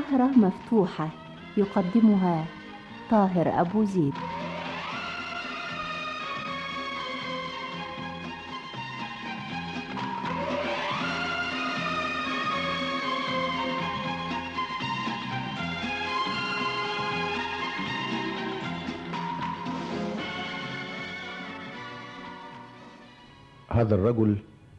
سهرة مفتوحة يقدمها طاهر أبو زيد هذا الرجل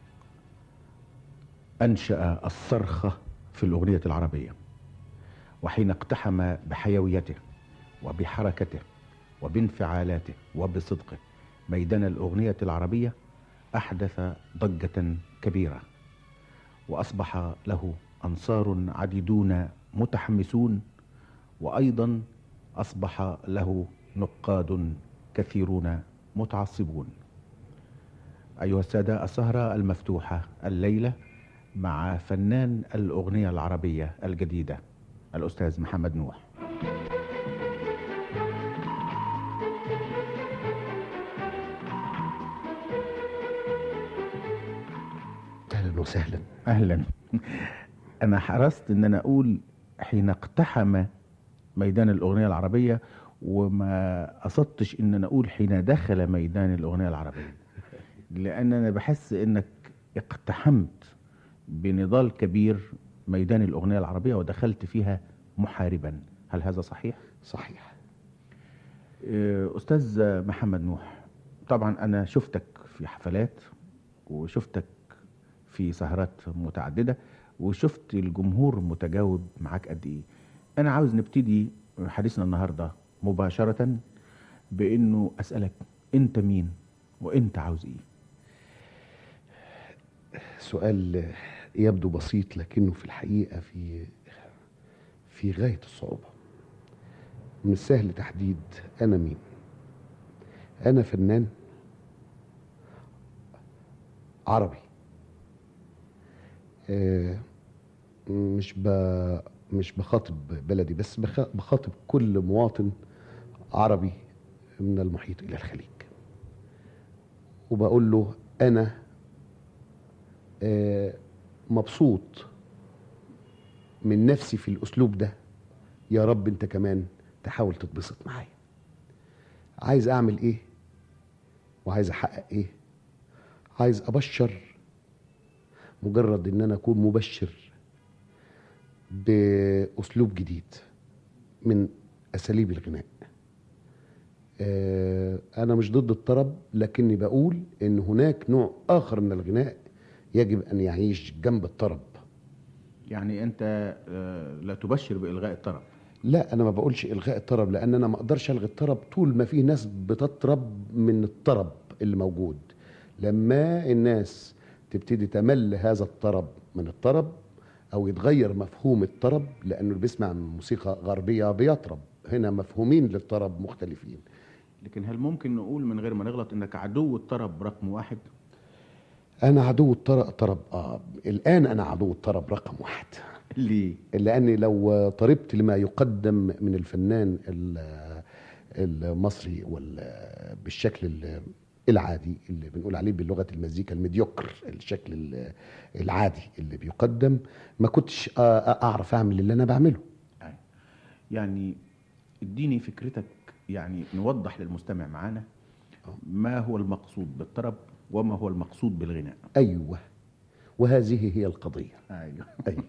أنشأ الصرخة في الأغنية العربية وحين اقتحم بحيويته وبحركته وبانفعالاته وبصدقه ميدان الأغنية العربية أحدث ضجة كبيرة وأصبح له أنصار عديدون متحمسون وأيضا أصبح له نقاد كثيرون متعصبون أيها السادة السهرة المفتوحة الليلة مع فنان الأغنية العربية الجديدة الأستاذ محمد نوح اهلا وسهلا أهلا أنا حرصت أن أنا أقول حين اقتحم ميدان الأغنية العربية وما قصدتش أن أنا أقول حين دخل ميدان الأغنية العربية لأن أنا بحس أنك اقتحمت بنضال كبير ميدان الأغنية العربية ودخلت فيها محاربا هل هذا صحيح؟ صحيح آه، أستاذ محمد نوح طبعا أنا شفتك في حفلات وشفتك في سهرات متعددة وشفت الجمهور متجاوب معاك قد إيه أنا عاوز نبتدي حديثنا النهاردة مباشرة بأنه أسألك أنت مين وأنت عاوز إيه سؤال يبدو بسيط لكنه في الحقيقة في في غاية الصعوبة من السهل تحديد أنا مين أنا فنان عربي آه، مش ب... مش بخاطب بلدي بس بخ... بخاطب كل مواطن عربي من المحيط إلى الخليج وبقول له أنا آه، مبسوط من نفسي في الأسلوب ده يا رب أنت كمان تحاول تتبسط معايا عايز أعمل إيه وعايز أحقق إيه عايز أبشر مجرد ان انا اكون مبشر باسلوب جديد من اساليب الغناء آه، انا مش ضد الطرب لكني بقول ان هناك نوع اخر من الغناء يجب ان يعيش جنب الطرب يعني أنت آه، لا تبشر بإلغاء الطرب لا انا ما بقولش الغاء الطرب لان انا ما اقدرش الغي الطرب طول ما في ناس بتطرب من الطرب اللي موجود لما الناس تبتدي تمل هذا الطرب من الطرب او يتغير مفهوم الطرب لانه اللي بيسمع موسيقى غربيه بيطرب هنا مفهومين للطرب مختلفين لكن هل ممكن نقول من غير ما نغلط انك عدو الطرب رقم واحد انا عدو الطرب طرب اه الان انا عدو الطرب رقم واحد ليه لاني لو طربت لما يقدم من الفنان ال- المصري وال- بالشكل ال- العادي اللي بنقول عليه بلغه المزيكا الميديوكر الشكل ال- العادي اللي بيقدم ما كنتش آه، آه، اعرف اعمل اللي انا بعمله يعني- يعني اديني فكرتك يعني نوضح للمستمع معانا ما هو المقصود بالطرب وما هو المقصود بالغناء ايوه وهذه هي القضيه ايوه أيوة.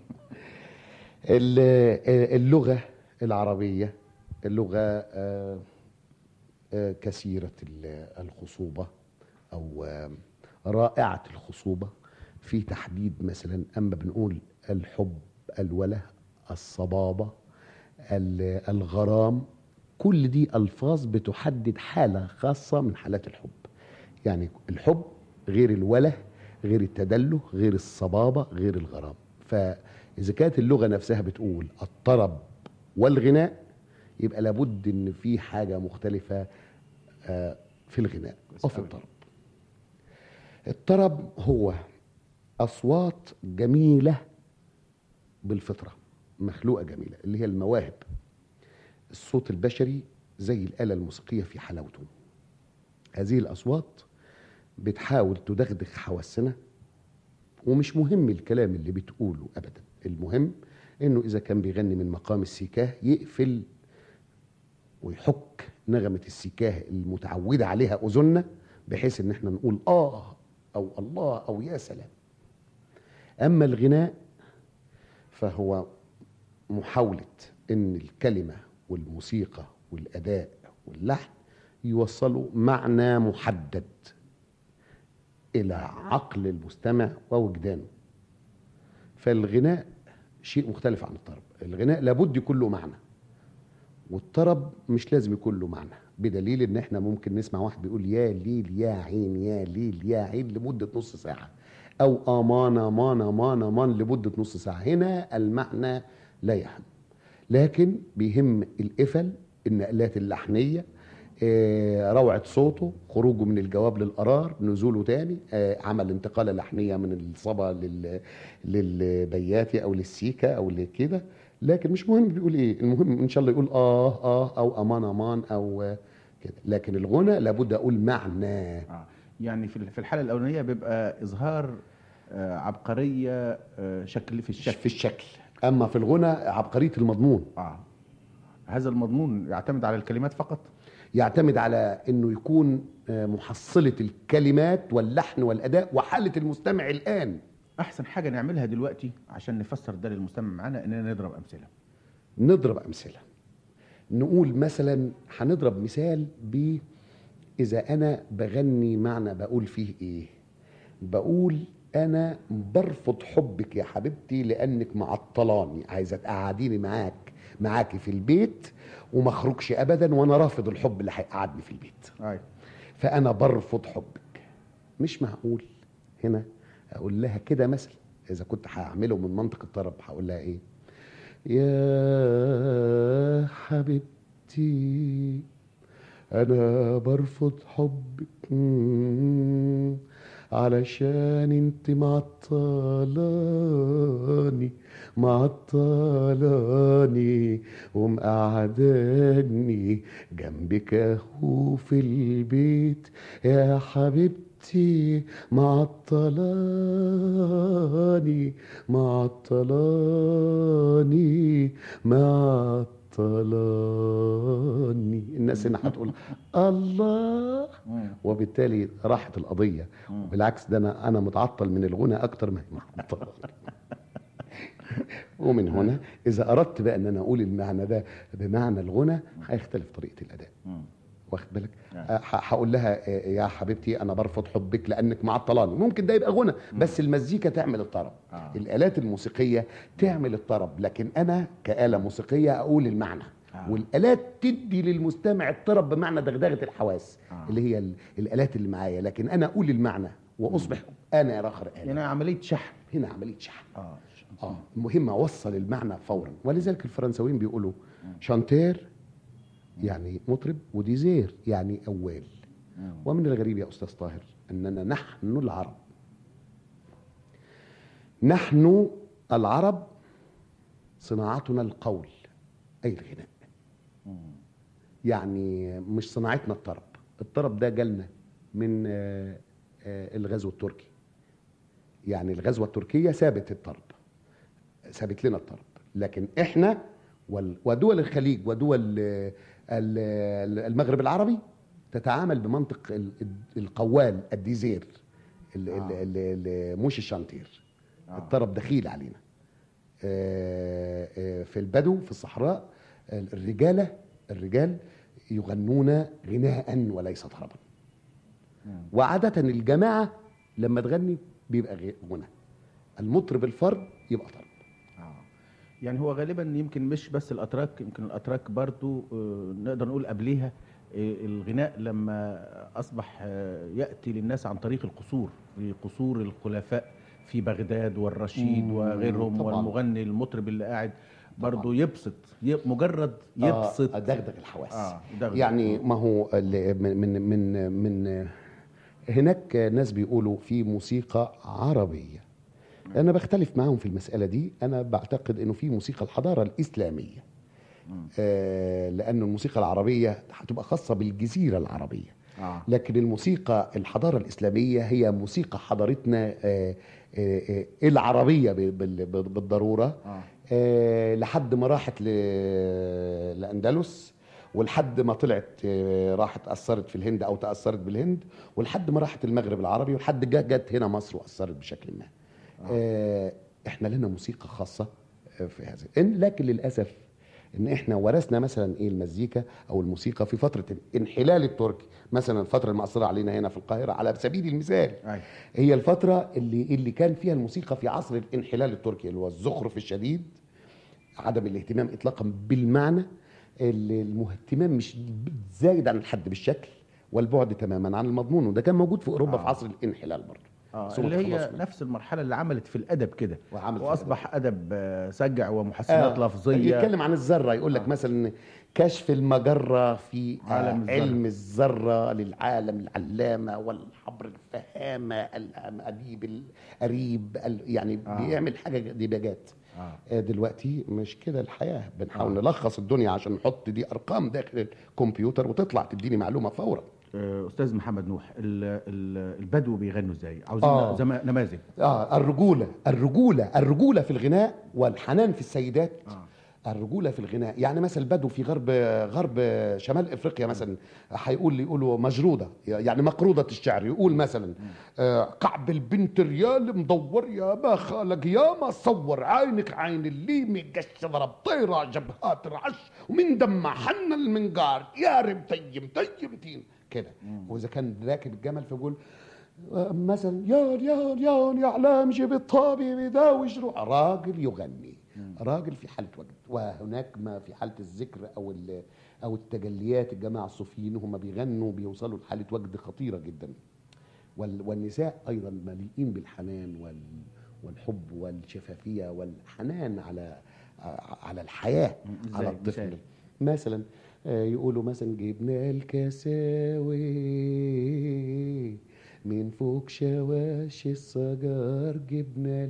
ال- اللغة العربية اللغة آه، آه، كثيرة ال- الخصوبة أو آه، رائعة الخصوبة في تحديد مثلا أما بنقول الحب الوله الصبابة ال- الغرام كل دي ألفاظ بتحدد حالة خاصة من حالات الحب يعني الحب غير الوله غير التدله غير الصبابة غير الغرام فإذا كانت اللغة نفسها بتقول الطرب والغناء يبقى لابد ان في حاجة مختلفة آه، في الغناء وفي أوي. الطرب الطرب هو أصوات جميلة بالفطرة مخلوقة جميلة اللي هي المواهب الصوت البشري زي الآلة الموسيقية في حلاوته هذه الأصوات بتحاول تدغدغ حواسنا ومش مهم الكلام اللي بتقوله أبدا المهم انه اذا كان بيغني من مقام السيكاه يقفل ويحك نغمه السيكاه المتعوده عليها اذننا بحيث ان احنا نقول اه او الله او يا سلام اما الغناء فهو محاوله ان الكلمه والموسيقى والاداء واللحن يوصلوا معنى محدد الى عقل المستمع ووجدانه فالغناء شيء مختلف عن الطرب الغناء لابد يكون له معنى والطرب مش لازم يكون له معنى بدليل ان احنا ممكن نسمع واحد بيقول يا ليل يا عين يا ليل يا عين لمدة نص ساعة او امان امان امان امان لمدة نص ساعة هنا المعنى لا يهم لكن بيهم القفل النقلات اللحنية آه، روعة صوته خروجه من الجواب للقرار نزوله تاني آه، عمل انتقالة لحنية من الصبا لل... للبياتي أو للسيكا أو لكده لكن مش مهم بيقول إيه المهم إن شاء الله يقول آه آه أو أمان أمان أو آه، كده لكن الغنى لابد أقول معنى آه. يعني في في الحاله الاولانيه بيبقى اظهار آه، عبقريه آه، شكل في الشكل في الشكل أما في الغنى عبقرية المضمون اه هذا المضمون يعتمد على الكلمات فقط يعتمد على انه يكون آه، محصلة الكلمات واللحن والاداء وحالة المستمع الان احسن حاجه نعملها دلوقتي عشان نفسر ده للمستمع معانا اننا نضرب امثله نضرب امثله نقول مثلا هنضرب مثال ب اذا انا بغني معنى بقول فيه ايه بقول انا برفض حبك يا حبيبتي لانك معطلاني عايزه تقعديني معاك معاكي في البيت وما اخرجش ابدا وانا رافض الحب اللي هيقعدني في البيت ايوه فانا برفض حبك مش معقول هنا اقول لها كده مثلا اذا كنت هعمله من منطق الطرب هقول لها ايه يا حبيبتي انا برفض حبك مم، علشان انت معطلاني معطلاني ومقعداني جنبك اهو في البيت يا حبيبتي معطلاني معطلاني معطلاني الناس هنا هتقول الله وبالتالي راحت القضيه بالعكس ده انا انا متعطل من الغنى اكتر ما هي معطلاني ومن هنا اذا اردت بقى ان انا اقول المعنى ده بمعنى الغنى هيختلف طريقه الاداء واخد بالك نعم. أه، ه- هقول لها أه، يا حبيبتي انا برفض حبك لانك معطلاني ممكن ده يبقى غنى بس المزيكا تعمل الطرب آه. الالات الموسيقيه تعمل الطرب لكن انا كاله موسيقيه اقول المعنى آه. والالات تدي للمستمع الطرب بمعنى دغدغه الحواس آه. اللي هي ال- الالات اللي معايا لكن انا اقول المعنى واصبح انا اخر اله يعني عمليه شحن هنا عمليه شحن اه اه مهم اوصل المعنى فورا ولذلك الفرنساويين بيقولوا شانتير يعني مطرب وديزير يعني اول ومن الغريب يا استاذ طاهر اننا نحن العرب نحن العرب صناعتنا القول اي الغناء يعني مش صناعتنا الطرب الطرب ده جالنا من آه، آه، الغزو التركي يعني الغزوه التركيه سابت الطرب سابت لنا الطرب لكن احنا وال- ودول الخليج ودول آه، ال- ال- المغرب العربي تتعامل بمنطق ال- ال- القوال الديزير ال- ال- آه. ال- ال- مش الشانتير آه. الطرب دخيل علينا آه، آه، في البدو في الصحراء آه، الرجاله الرجال يغنون غناء وليس طربا وعادة الجماعة لما تغني بيبقى غي- غنى المطرب الفرد يبقى طرب آه. يعني هو غالبا يمكن مش بس الاتراك يمكن الاتراك برضو آه، نقدر نقول قبليها آه، الغناء لما اصبح آه، ياتي للناس عن طريق القصور في قصور الخلفاء في بغداد والرشيد مم، وغيرهم طبعاً. والمغني المطرب اللي قاعد برضو يبسط يب مجرد يبسط آه دغدغ الحواس آه، يدغدغ. يعني ما هو ال- من من من من هناك ناس بيقولوا في موسيقى عربية أنا بختلف معاهم في المسألة دي أنا بعتقد إنه في موسيقى الحضارة الإسلامية آه لأن الموسيقى العربية هتبقى خاصة بالجزيرة العربية آه. لكن الموسيقى الحضارة الإسلامية هي موسيقى حضارتنا آه، آه، آه، العربية ب- بال- بال- بالضرورة آه. آه، لحد ما راحت ل- لاندلس ولحد ما طلعت آه، راحت اثرت في الهند او تاثرت بالهند ولحد ما راحت المغرب العربي ولحد جا- جت هنا مصر واثرت بشكل ما آه، احنا لنا موسيقى خاصه آه، في هذا إن لكن للاسف ان احنا ورثنا مثلا ايه المزيكا او الموسيقى في فتره الانحلال التركي مثلا الفتره المأثره علينا هنا في القاهره على سبيل المثال أيوة. هي الفتره اللي اللي كان فيها الموسيقى في عصر الانحلال التركي اللي هو الزخرف الشديد عدم الاهتمام اطلاقا بالمعنى اللي الاهتمام مش زايد عن الحد بالشكل والبعد تماما عن المضمون وده كان موجود في اوروبا آه. في عصر الانحلال برضه آه بس هو اللي هي تخلص منه. نفس المرحله اللي عملت في الادب كده وعملت في واصبح ادب آه، سجع ومحسنات آه، لفظيه يتكلم عن الذره يقول لك آه. مثلا كشف المجره في آه، عالم الذرة. علم الذره للعالم العلامه والحبر الفهامه الاديب القريب ال- يعني آه. بيعمل حاجه ديباجات آه. آه، دلوقتي مش كده الحياه بنحاول نلخص الدنيا عشان نحط دي ارقام داخل الكمبيوتر وتطلع تديني معلومه فورا آه، استاذ محمد نوح ال- ال- البدو بيغنوا ازاي عاوزين آه. زم- نماذج اه الرجوله الرجوله الرجوله في الغناء والحنان في السيدات آه. الرجوله في الغناء يعني مثلا البدو في غرب غرب شمال افريقيا مثلا هيقول لي يقولوا مجروده يعني مقروضه الشعر يقول مثلا آه، كعب البنت ريال مدور يا ما خالق يا ما صور عينك عين اللي مقش ضرب طيره جبهات رعش ومن دمع حن المنقار يا رب تيم تيم تين كده واذا كان راكب الجمل فيقول مثلا يا يا يا يا اعلام جيب الطابي بداوي جروح راجل يغني راجل في حاله وجد وهناك ما في حاله الذكر او ال- او التجليات الجماعه الصوفيين هم بيغنوا بيوصلوا لحاله وجد خطيره جدا وال- والنساء ايضا مليئين بالحنان وال والحب والشفافيه والحنان على على الحياه إزاي؟ على الطفل مثال. مثلا آه، يقولوا مثلا جبنا الكساوي من فوق شواش الصجار جبنا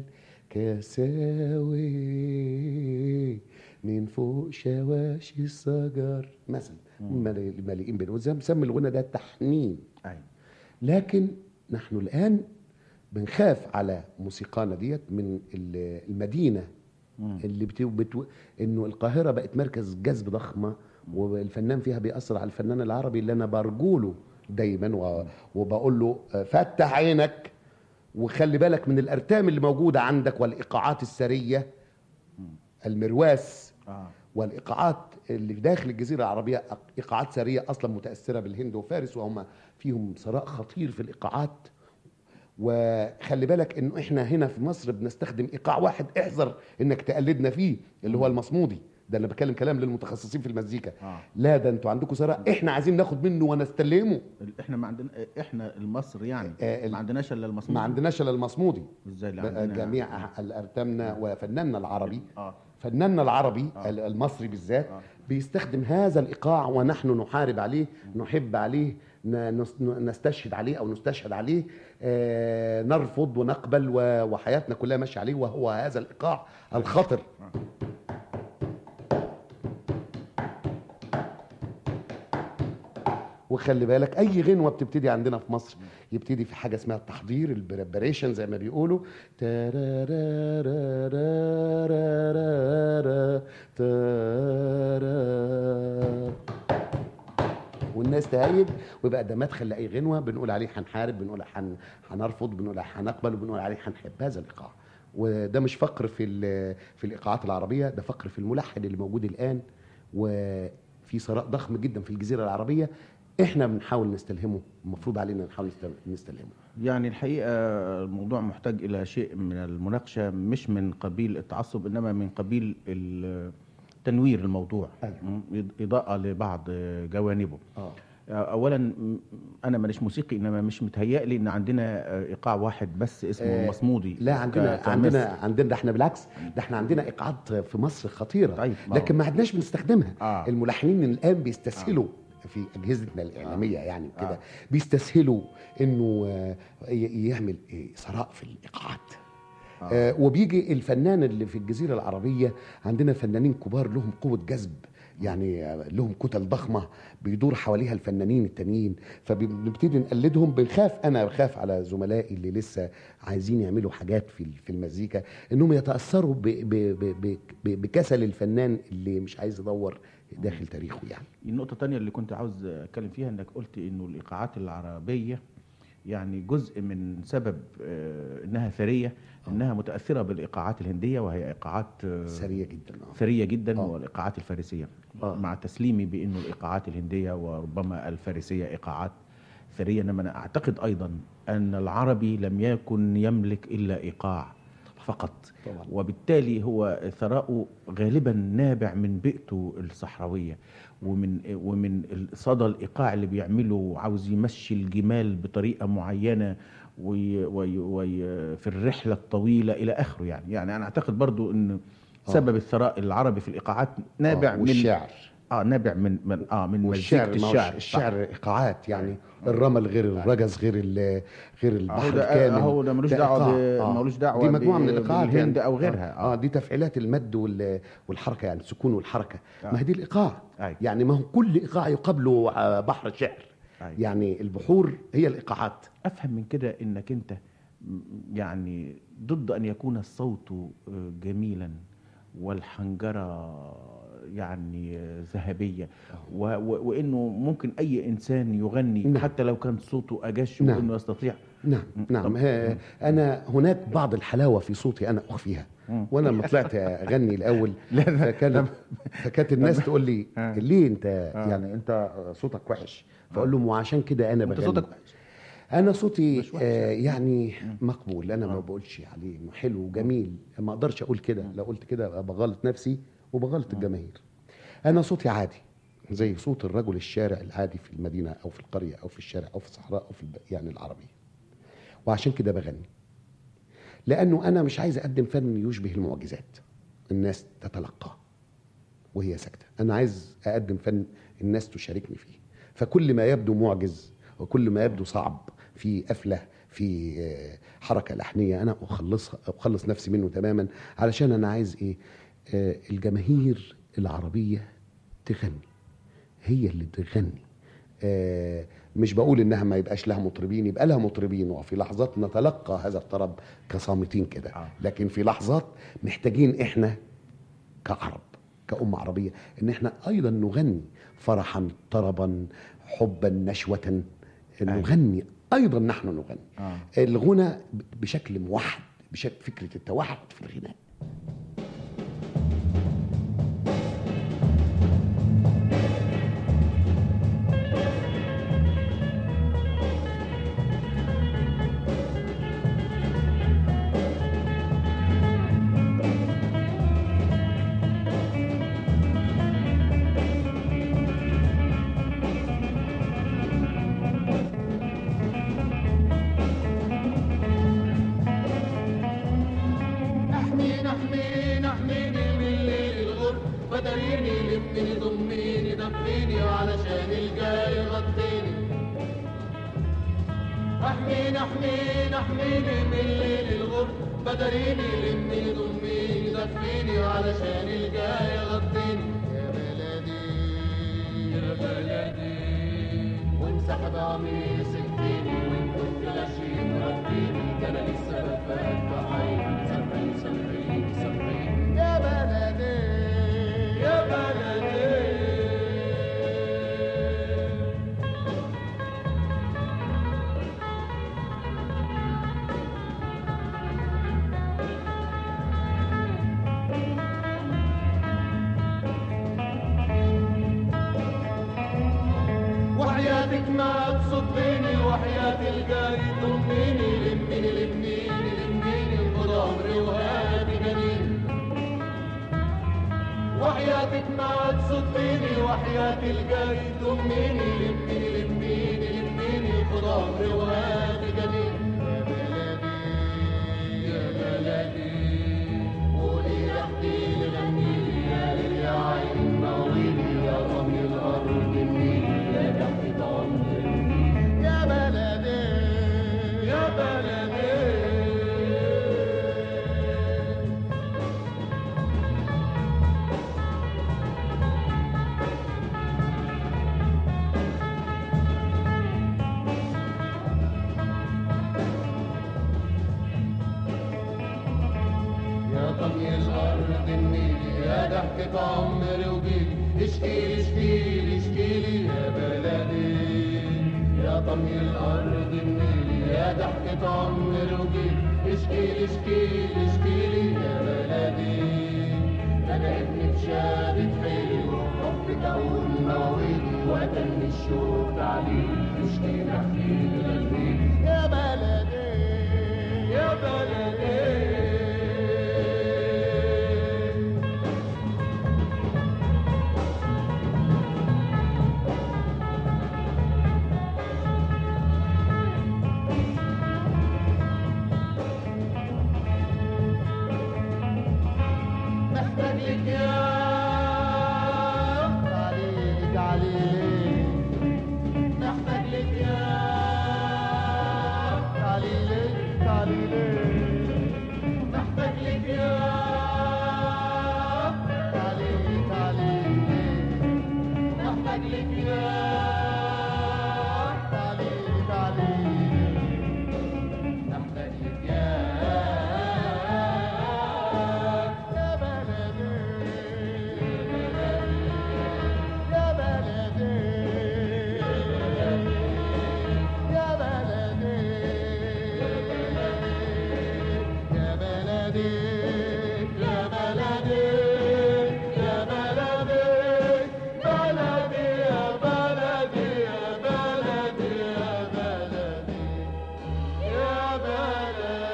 الكساوي من فوق شواش الصجار مثلا ملي- مليئين بين وزي مسمي الغنى ده تحنين أيوة. لكن نحن الآن بنخاف على موسيقانا ديت من ال- المدينة اللي بتو بتو انه القاهرة بقت مركز جذب ضخمة والفنان فيها بيأثر على الفنان العربي اللي انا برجوله دايما و- وبقول له آه، فتح عينك وخلي بالك من الارتام اللي موجودة عندك والايقاعات السرية المرواس آه. والايقاعات اللي داخل الجزيره العربيه ايقاعات سريه اصلا متاثره بالهند وفارس وهم فيهم ثراء خطير في الايقاعات وخلي بالك انه احنا هنا في مصر بنستخدم ايقاع واحد احذر انك تقلدنا فيه اللي هو المصمودي ده انا بتكلم كلام للمتخصصين في المزيكا آه. لا ده انتوا عندكم ثراء احنا عايزين ناخد منه ونستلهمه ال- احنا ما عندنا احنا المصر يعني آه، ال- ما عندناش الا المصري ما عندناش الا المصمودي ازاي اللي بقى عندنا جميع ارتامنا وفناننا العربي اه فناننا العربي آه. ال- المصري بالذات آه. بيستخدم هذا الايقاع ونحن نحارب عليه نحب عليه ن- نس- نستشهد عليه او نستشهد عليه آه، نرفض ونقبل و- وحياتنا كلها ماشيه عليه وهو هذا الايقاع الخطر وخلي بالك اي غنوه بتبتدي عندنا في مصر يبتدي في حاجه اسمها التحضير البريبريشن زي ما بيقولوا تارارارارارارا، تارا. والناس تهيج ويبقى ده مدخل لاي غنوه بنقول عليه هنحارب بنقول حن هنرفض بنقول هنقبل وبنقول عليه هنحب هذا الايقاع وده مش فقر في ال- في الايقاعات العربيه ده فقر في الملحن اللي موجود الان وفي ثراء ضخم جدا في الجزيره العربيه احنا بنحاول نستلهمه المفروض علينا نحاول نستل- نستلهمه يعني الحقيقة الموضوع محتاج إلى شيء من المناقشة مش من قبيل التعصب إنما من قبيل ال- تنوير الموضوع أيوة. م- إضاءة لبعض جوانبه اه أولا م- أنا مانيش موسيقي إنما مش متهيألي إن عندنا إيقاع واحد بس اسمه آه، المصمودي لا عندنا ك- عندنا كمصر. عندنا ده احنا بالعكس ده احنا عندنا ايقاعات في مصر خطيره طيب، ما هو. لكن ما عدناش بنستخدمها آه. الملحنين الان بيستسهلوا في اجهزتنا الاعلاميه يعني كده آه. بيستسهلوا انه آه، ي- يعمل آه، ثراء في الايقاعات آه. آه وبيجي الفنان اللي في الجزيره العربيه عندنا فنانين كبار لهم قوه جذب يعني آه، لهم كتل ضخمه بيدور حواليها الفنانين التانيين فبنبتدي نقلدهم بنخاف انا بخاف على زملائي اللي لسه عايزين يعملوا حاجات في في المزيكا انهم يتاثروا ب- ب- ب- ب- ب- بكسل الفنان اللي مش عايز يدور داخل تاريخه يعني النقطة الثانية اللي كنت عاوز أتكلم فيها إنك قلت إنه الإيقاعات العربية يعني جزء من سبب آه، إنها ثرية إنها متأثرة بالإيقاعات الهندية وهي إيقاعات آه، سريع جدا آه. ثرية جدا آه. والإيقاعات الفارسية آه. مع تسليمي بأنه الإيقاعات الهندية وربما الفارسية إيقاعات ثرية إنما أنا أعتقد أيضا أن العربي لم يكن يملك إلا إيقاع فقط طبعا. وبالتالي هو ثراؤه غالبا نابع من بيئته الصحراوية ومن ومن صدى الإيقاع اللي بيعمله عاوز يمشي الجمال بطريقة معينة وي وي وي في الرحلة الطويلة إلى آخره يعني يعني أنا أعتقد برضو أن سبب الثراء العربي في الإيقاعات نابع آه، من والشعر اه نابع من من اه من والشعر مزيكة ما هو الشعر الشعر ايقاعات يعني الرمل غير الرجز غير ال- غير البحر هو ده- الكامل هو ده ملوش ده دعوة إيقاع. ب- ملوش دعوة دي مجموعه من ب- الايقاعات بالهند يعني. أو غيرها. اه, آه. آه دي تفعيلات المد وال- والحركه يعني السكون والحركه آه. ما هي دي الايقاع أيوة. يعني ما هو كل ايقاع يقابله آه، بحر شعر أيوة. يعني البحور هي الايقاعات افهم من كده انك انت م- يعني ضد ان يكون الصوت آه، جميلا والحنجره يعني آه، ذهبيه و- و- وانه ممكن اي انسان يغني نعم. حتى لو كان صوته اجش نعم. وانه يستطيع نعم نعم ها- انا هناك بعض الحلاوه في صوتي انا اخفيها وانا لما طلعت اغني الاول فكانت فكانت الناس تقول لي آه. ليه انت يعني انت صوتك وحش فاقول لهم وعشان كده انا انت بغني صوتك وحش انا صوتي مش وحش آه يعني مقبول انا ما بقولش عليه انه حلو وجميل ما اقدرش اقول كده لو قلت كده أبقى بغلط نفسي وبغلط الجماهير انا صوتي عادي زي صوت الرجل الشارع العادي في المدينه او في القريه او في الشارع او في الصحراء او في الب... يعني العربيه وعشان كده بغني لانه انا مش عايز اقدم فن يشبه المعجزات الناس تتلقاه وهي ساكته انا عايز اقدم فن الناس تشاركني فيه فكل ما يبدو معجز وكل ما يبدو صعب في قفله في آه، حركه لحنيه انا اخلصها اخلص نفسي منه تماما علشان انا عايز ايه آه، الجماهير العربيه تغني هي اللي تغني آه، مش بقول انها ما يبقاش لها مطربين يبقى لها مطربين وفي لحظات نتلقى هذا الطرب كصامتين كده آه. لكن في لحظات محتاجين احنا كعرب كأمة عربية إن إحنا أيضا نغني فرحا طربا حبا نشوة نغني أيضا نحن نغني آه. الغنى بشكل موحد بشكل فكرة التوحد في الغناء احميني احميني احميني من ليل الغر فدريني لمني ضميني دفيني علشان الجاي غطيني احميني احميني احميني من ليل الغر فدريني لمني ضميني دفيني علشان الجاي غطيني يا بلدي يا بلدي وامسح بقميص الديني وان كنت غشيم ربيني ده انا لسه بفات بحيني سامحيني سامحيني سامحيني يا بلدي يا بلدي وحياتك ما تصديني وحياة الجاري تمنيني لميني لمنيني لمنيني خد عمري وهاتي جنيني وحياتك ما تصديني وحياة الجاري تمنيني لميني لمنيني لمنيني خد عمري وهاتي جنيني يا بلدي يا بلدي قولي احكيلي غنيلي يا ليل يا عين ناويني يا رمي الارض منيني يا تحت عمري يا بلدي يا بلدي الأرض النيل يا ضحكة عمري وجيلي اشكيلي اشكيلي اشكيلي يا بلدي يا طمي الأرض النيل يا ضحكة عمري وجيلي اشكيلي اشكيلي اشكيلي يا بلدي أنا ابني بشهادة حيلي وحبك أقول مواويلي وأتني الشوق تعليلي اشكي نحكي قلبي يا بلدي يا بلدي محتاج لك يا عليك عليك محتاج لك يا عليك عليك محتاج لك يا عليك عليك محتاج لك يا عليك عليك محتاج لك يا يا بلدي يا بلدي يا بلدي يا بلدي يا بلدي يا بلدي بلدي يا بلدي يا بلدي يا بلدي يا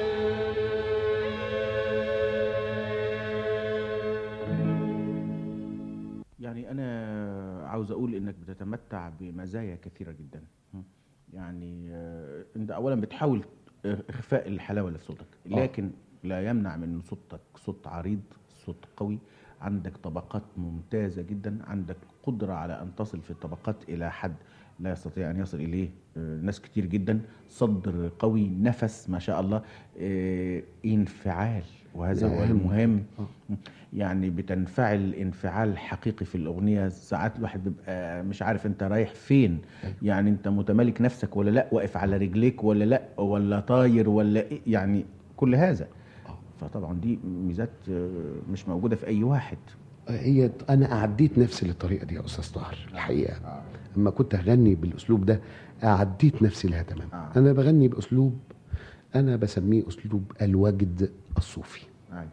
بلدي يعني انا عاوز اقول انك بتتمتع بمزايا كثيره جدا يعني آه، انت اولا بتحاول اخفاء الحلاوه اللي في صوتك لكن لا يمنع من إن صوتك صوت عريض صوت قوي عندك طبقات ممتازه جدا عندك قدره على ان تصل في الطبقات الى حد لا يستطيع ان يصل اليه آه، ناس كتير جدا صدر قوي نفس ما شاء الله آه، انفعال وهذا هو نعم. المهم يعني بتنفعل انفعال حقيقي في الاغنيه ساعات الواحد بيبقى مش عارف انت رايح فين يعني انت متمالك نفسك ولا لا واقف على رجليك ولا لا ولا طاير ولا إيه يعني كل هذا فطبعا دي ميزات آه، مش موجوده في اي واحد هي انا اعديت نفسي للطريقه دي يا استاذ طاهر الحقيقه اما كنت اغني بالاسلوب ده اعديت نفسي لها تمام آه. انا بغني باسلوب انا بسميه اسلوب الوجد الصوفي أيوة.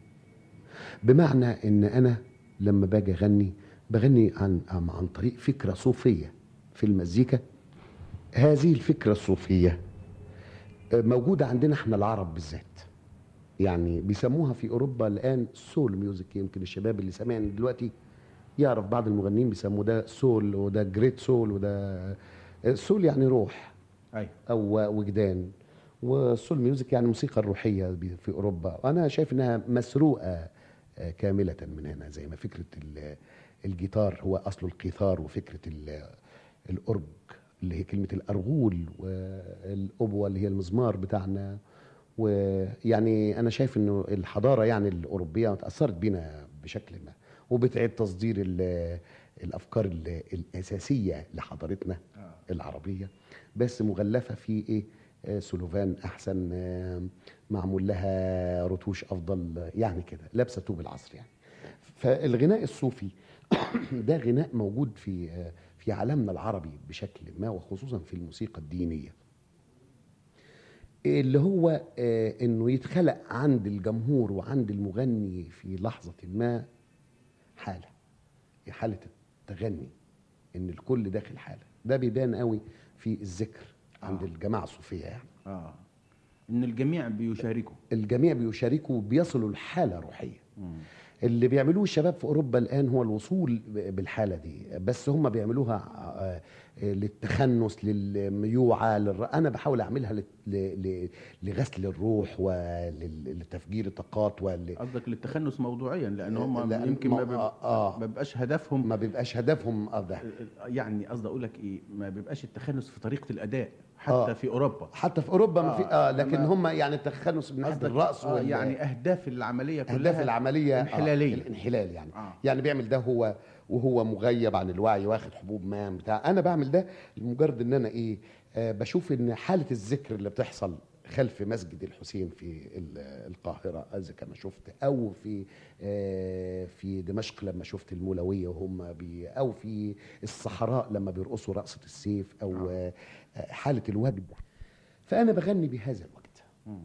بمعنى ان انا لما باجي اغني بغني عن عن عن طريق فكره صوفيه في المزيكا هذه الفكره الصوفيه آه، موجوده عندنا احنا العرب بالذات يعني بيسموها في اوروبا الان سول ميوزك يمكن الشباب اللي سامعني دلوقتي يعرف بعض المغنيين بيسموه ده سول وده جريت سول وده سول يعني روح ايوه او وجدان والسول ميوزك يعني الموسيقى الروحيه بي- في اوروبا انا شايف انها مسروقه آه، كامله من هنا زي ما فكره ال- الجيتار هو اصله القيثار وفكره ال- الاورج اللي هي كلمه الارغول والابوه اللي هي المزمار بتاعنا ويعني انا شايف انه الحضاره يعني الاوروبيه اتاثرت بينا بشكل ما وبتعيد تصدير ال- الافكار ال- الاساسيه لحضارتنا العربيه بس مغلفه في ايه آه، سلوفان احسن آه، معمول لها رتوش افضل يعني كده لابسه طوب العصر يعني فالغناء الصوفي ده غناء موجود في آه، في عالمنا العربي بشكل ما وخصوصا في الموسيقى الدينيه اللي هو آه، انه يتخلق عند الجمهور وعند المغني في لحظه ما حاله حاله التغني ان الكل داخل حاله ده بيبان قوي في الذكر عند آه. الجماعه الصوفيه يعني اه ان الجميع بيشاركوا الجميع بيشاركوا بيصلوا لحاله روحيه اللي بيعملوه الشباب في اوروبا الان هو الوصول ب- بالحاله دي بس هم بيعملوها آه، آه، للتخنس للميوعه للر... انا بحاول اعملها لت- ل... ل... لغسل الروح ولتفجير الطاقات ول... قصدك للتخنس موضوعيا لان هم لأن يمكن ما, ما- بيب... آه. ما بيبقاش هدفهم ما بيبقاش هدفهم آه ده يعني قصدي اقول لك ايه ما بيبقاش التخنس في طريقه الاداء حتى آه. في اوروبا حتى في اوروبا ما في آه، اه لكن لما- هم يعني التخنس من ناحيه قصدك الراس آه وال- يعني اهداف العمليه كلها اهداف العمليه انحلاليه آه الانحلال يعني آه. آه. يعني بيعمل ده هو وهو مغيب عن الوعي واخد حبوب ما بتاع انا بعمل ده لمجرد ان انا ايه آه بشوف ان حاله الذكر اللي بتحصل خلف مسجد الحسين في ال- القاهرة إذا كما شفت أو في آه، في دمشق لما شفت المولوية وهم بي أو في الصحراء لما بيرقصوا رقصة السيف أو آه، آه، حالة الوجد فأنا بغني بهذا الوجد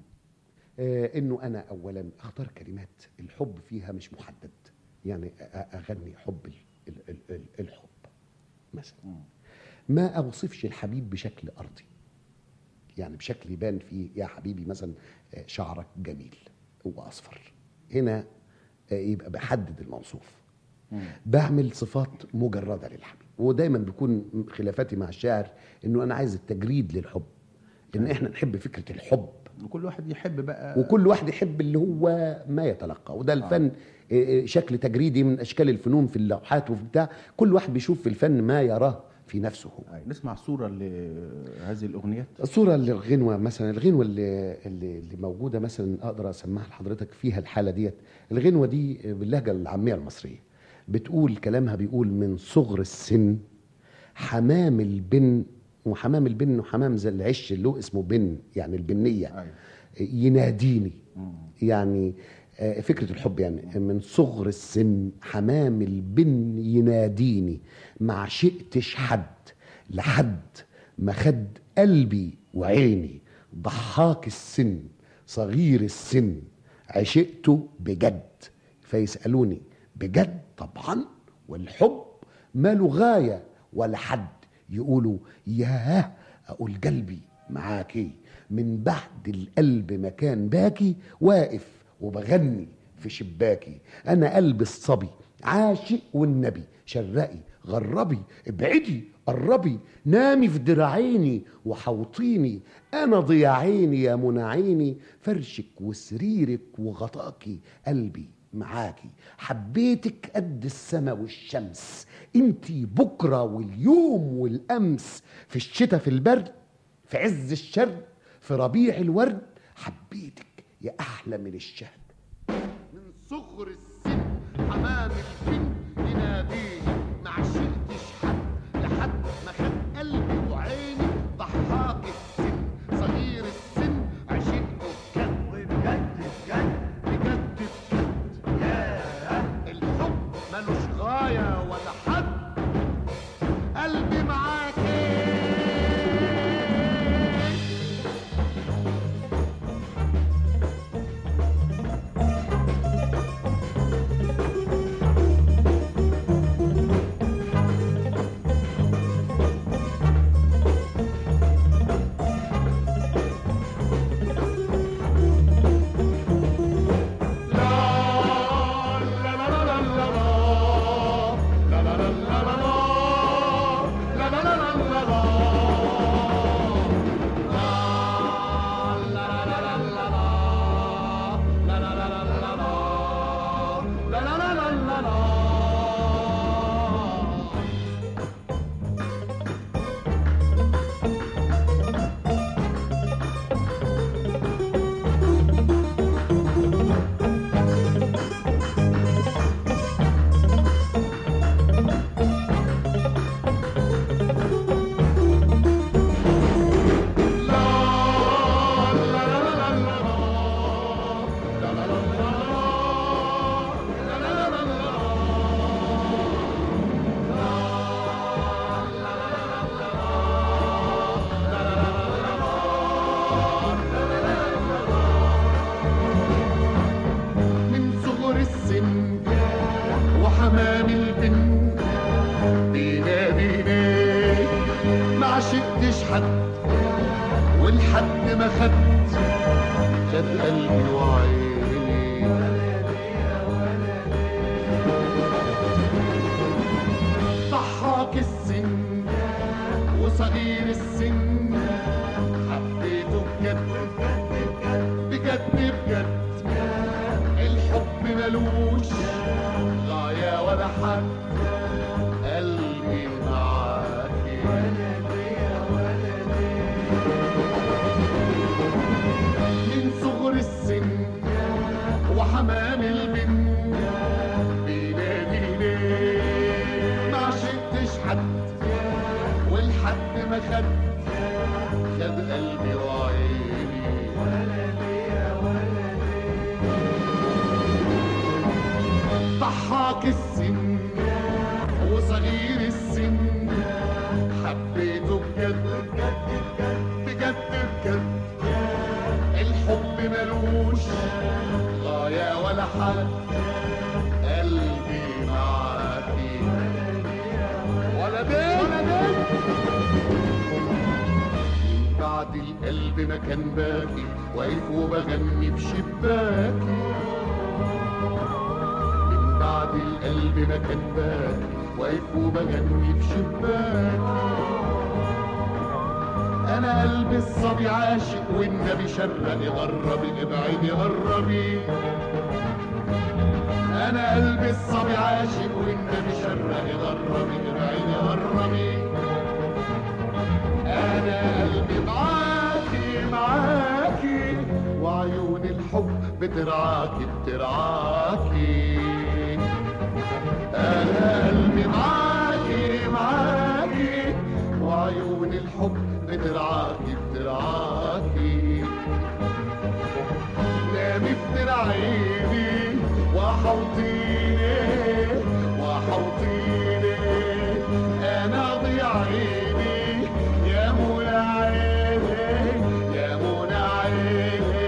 آه، انه انا اولا اختار كلمات الحب فيها مش محدد يعني أ- أ- اغني حب ال- ال- ال- ال- الحب مثلا ما اوصفش الحبيب بشكل ارضي يعني بشكل يبان فيه يا حبيبي مثلا آه، شعرك جميل واصفر هنا آه، يبقى بحدد الموصوف بعمل صفات مجرده للحبيب ودايما بيكون خلافاتي مع الشاعر انه انا عايز التجريد للحب ان احنا نحب فكره الحب وكل واحد يحب بقى وكل واحد يحب اللي هو ما يتلقى وده الفن آه، آه، شكل تجريدي من اشكال الفنون في اللوحات وفي بتاع كل واحد بيشوف في الفن ما يراه في نفسه هو أي، نسمع صورة لهذه الأغنيات الصورة اللي الغنوة مثلا الغنوة اللي, اللي, اللي موجودة مثلا أقدر أسمعها لحضرتك فيها الحالة ديت الغنوة دي باللهجة العامية المصرية بتقول كلامها بيقول من صغر السن حمام البن وحمام البن وحمام زي العش اللي هو اسمه بن يعني البنية أيوة. يناديني يعني آه، فكرة الحب يعني من صغر السن حمام البن يناديني ما عشقتش حد لحد ما خد قلبي وعيني ضحاك السن صغير السن عشقته بجد فيسألوني بجد طبعا والحب ماله غاية ولا حد يقولوا ياه أقول قلبي معاكي من بعد القلب مكان باكي واقف وبغني في شباكي أنا قلب الصبي عاشق والنبي شرقي غربي ابعدي قربي نامي في دراعيني وحوطيني انا ضياعيني يا منعيني فرشك وسريرك وغطاكي قلبي معاكي حبيتك قد السما والشمس انتي بكرة واليوم والأمس في الشتاء في البرد في عز الشرد في ربيع الورد حبيتك يا أحلى من الشهد من صغر السن حمام الفن يناديني ما عشقتش حد لحد ما خد قلبي وعيني ضحاك السن صغير السن عشقته بجد بجد بجد بجد بجد ياه الحب ملوش غاية ولا حد قلبي معاكي من صغر السن وحمام البن بيناديني ما عشقتش حد والحد ما خد خد قلبي وعيني ضحاك السن وصغير السن حبيته بجد بجد بجد الحب ملوش غاية ولا حد قلبي معاكي من صغر السن وحمام البن بيناديني ما عشقتش حد والحد ما خد خد قلبي وعيني ضحاك السن وصغير السن حبيته بجد بجد بجد بجد الحب ملوش غاية ولا حد قلبي معاكي ولا بيت ولا بيت من بعد القلب ما كان باكي واقف وبغني بشباكي من بعد القلب ما كان باكي واقف وبغني بشباكي انا قلبي الصبي عاشق والنبي شرقي غربي ابعدي غربي انا قلبي الصبي عاشق والنبي شرقي غربي ابعدي غربي انا قلبي معاكي معاكي وعيون الحب بترعاكي بترعاكي انا قلبي معاكي معاكي وعيون الحب بترعاكي بترعاكي نامي في دراعيني وحوطيني وحوطيني انا ضيع عيني يا منى عيني يا منى عيني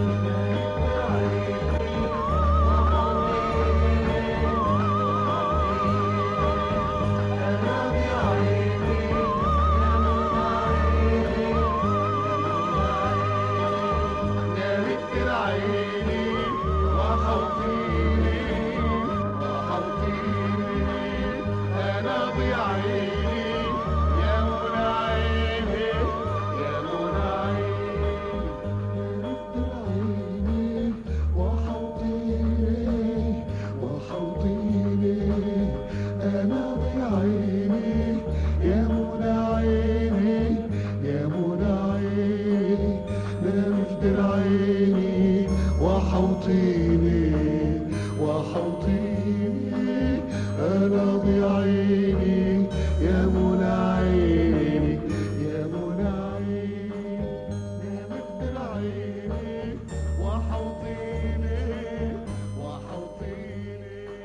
نامت عيني وحوطيني وحوطيني انا ضيع عيني يا منى عيني يا منى عيني نامت عيني وحوطيني وحوطيني انا ضيع عيني يا منى عيني يا منى عيني نام في عيني وحوطيني وحوطيني انا ضيع عيني يا منى عيني يا منى عيني نام في عيني وحوطيني وحوطيني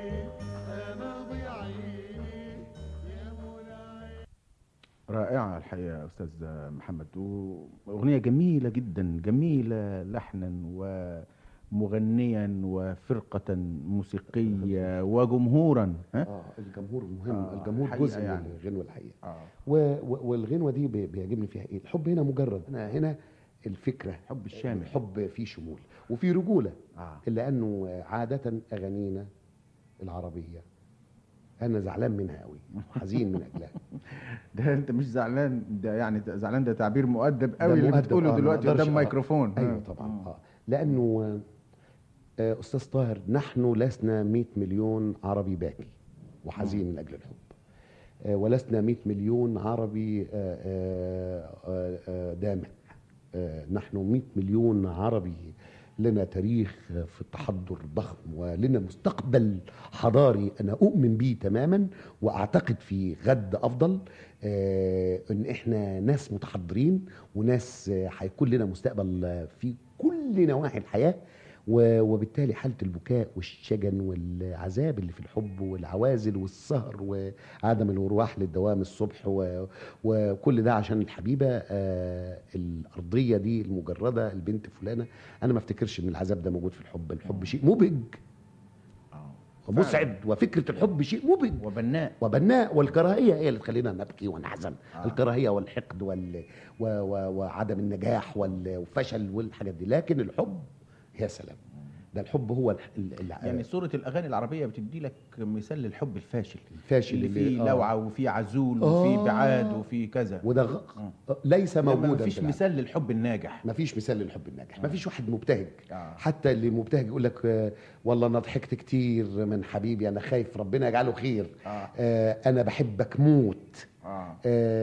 انا ضيع عيني يا منى عيني رائعة الحقيقة يا أستاذ محمد وأغنية جميلة جدا جميلة لحنا ومغنيا وفرقة موسيقية وجمهورا ها؟ اه الجمهور مهم آه، الجمهور حقيقة جزء يعني. من الغنوه الحقيقه آه. و... و... والغنوه دي بي- بيعجبني فيها ايه الحب هنا مجرد انا هنا الفكره الحب الشامل. الحب فيه شمول وفيه رجوله آه. لانه عاده اغانينا العربيه انا زعلان منها قوي حزين من اجلها ده أنت مش زعلان ده يعني زعلان ده تعبير مؤدب قوي ده اللي مؤدب، بتقوله آه، ما دلوقتي أقدرش، قدام آه. ميكروفون ايوه آه. طبعا اه لانه آه، استاذ طاهر نحن لسنا 100 مليون عربي باكي وحزين من اجل الحب آه، ولسنا 100 مليون عربي آه، آه، آه، آه، دامع آه، نحن 100 مليون عربي لنا تاريخ في التحضر ضخم ولنا مستقبل حضاري انا اؤمن به تماما واعتقد في غد افضل آه، ان احنا ناس متحضرين وناس آه، هيكون لنا مستقبل آه، في كل نواحي الحياه و- وبالتالي حاله البكاء والشجن والعذاب اللي في الحب والعوازل والسهر وعدم الارواح للدوام الصبح و- وكل ده عشان الحبيبه آه، الارضيه دي المجرده البنت فلانه انا ما افتكرش ان العذاب ده موجود في الحب الحب شيء مبهج آه. ومسعد وفكره الحب شيء مبهج وبناء وبناء والكراهيه هي اللي تخلينا نبكي ونحزن آه. آه. الكراهيه والحقد وال... و... و... وعدم النجاح وال... والفشل والحاجات دي لكن الحب يا سلام ده الحب هو ال... ال... ال... يعني صورة الأغاني العربية بتدي لك مثال للحب الفاشل الفاشل اللي اللي- فيه آه. لوعة وفيه عزول وفيه آه. بعاد وفيه كذا وده غ... آه. ليس لما موجودا مفيش في العالم. مثال للحب الناجح ما فيش مثال للحب الناجح ما فيش واحد مبتهج آه. حتى اللي مبتهج يقول لك آه، والله انا ضحكت كتير من حبيبي انا خايف ربنا يجعله خير آه. آه انا بحبك موت آه.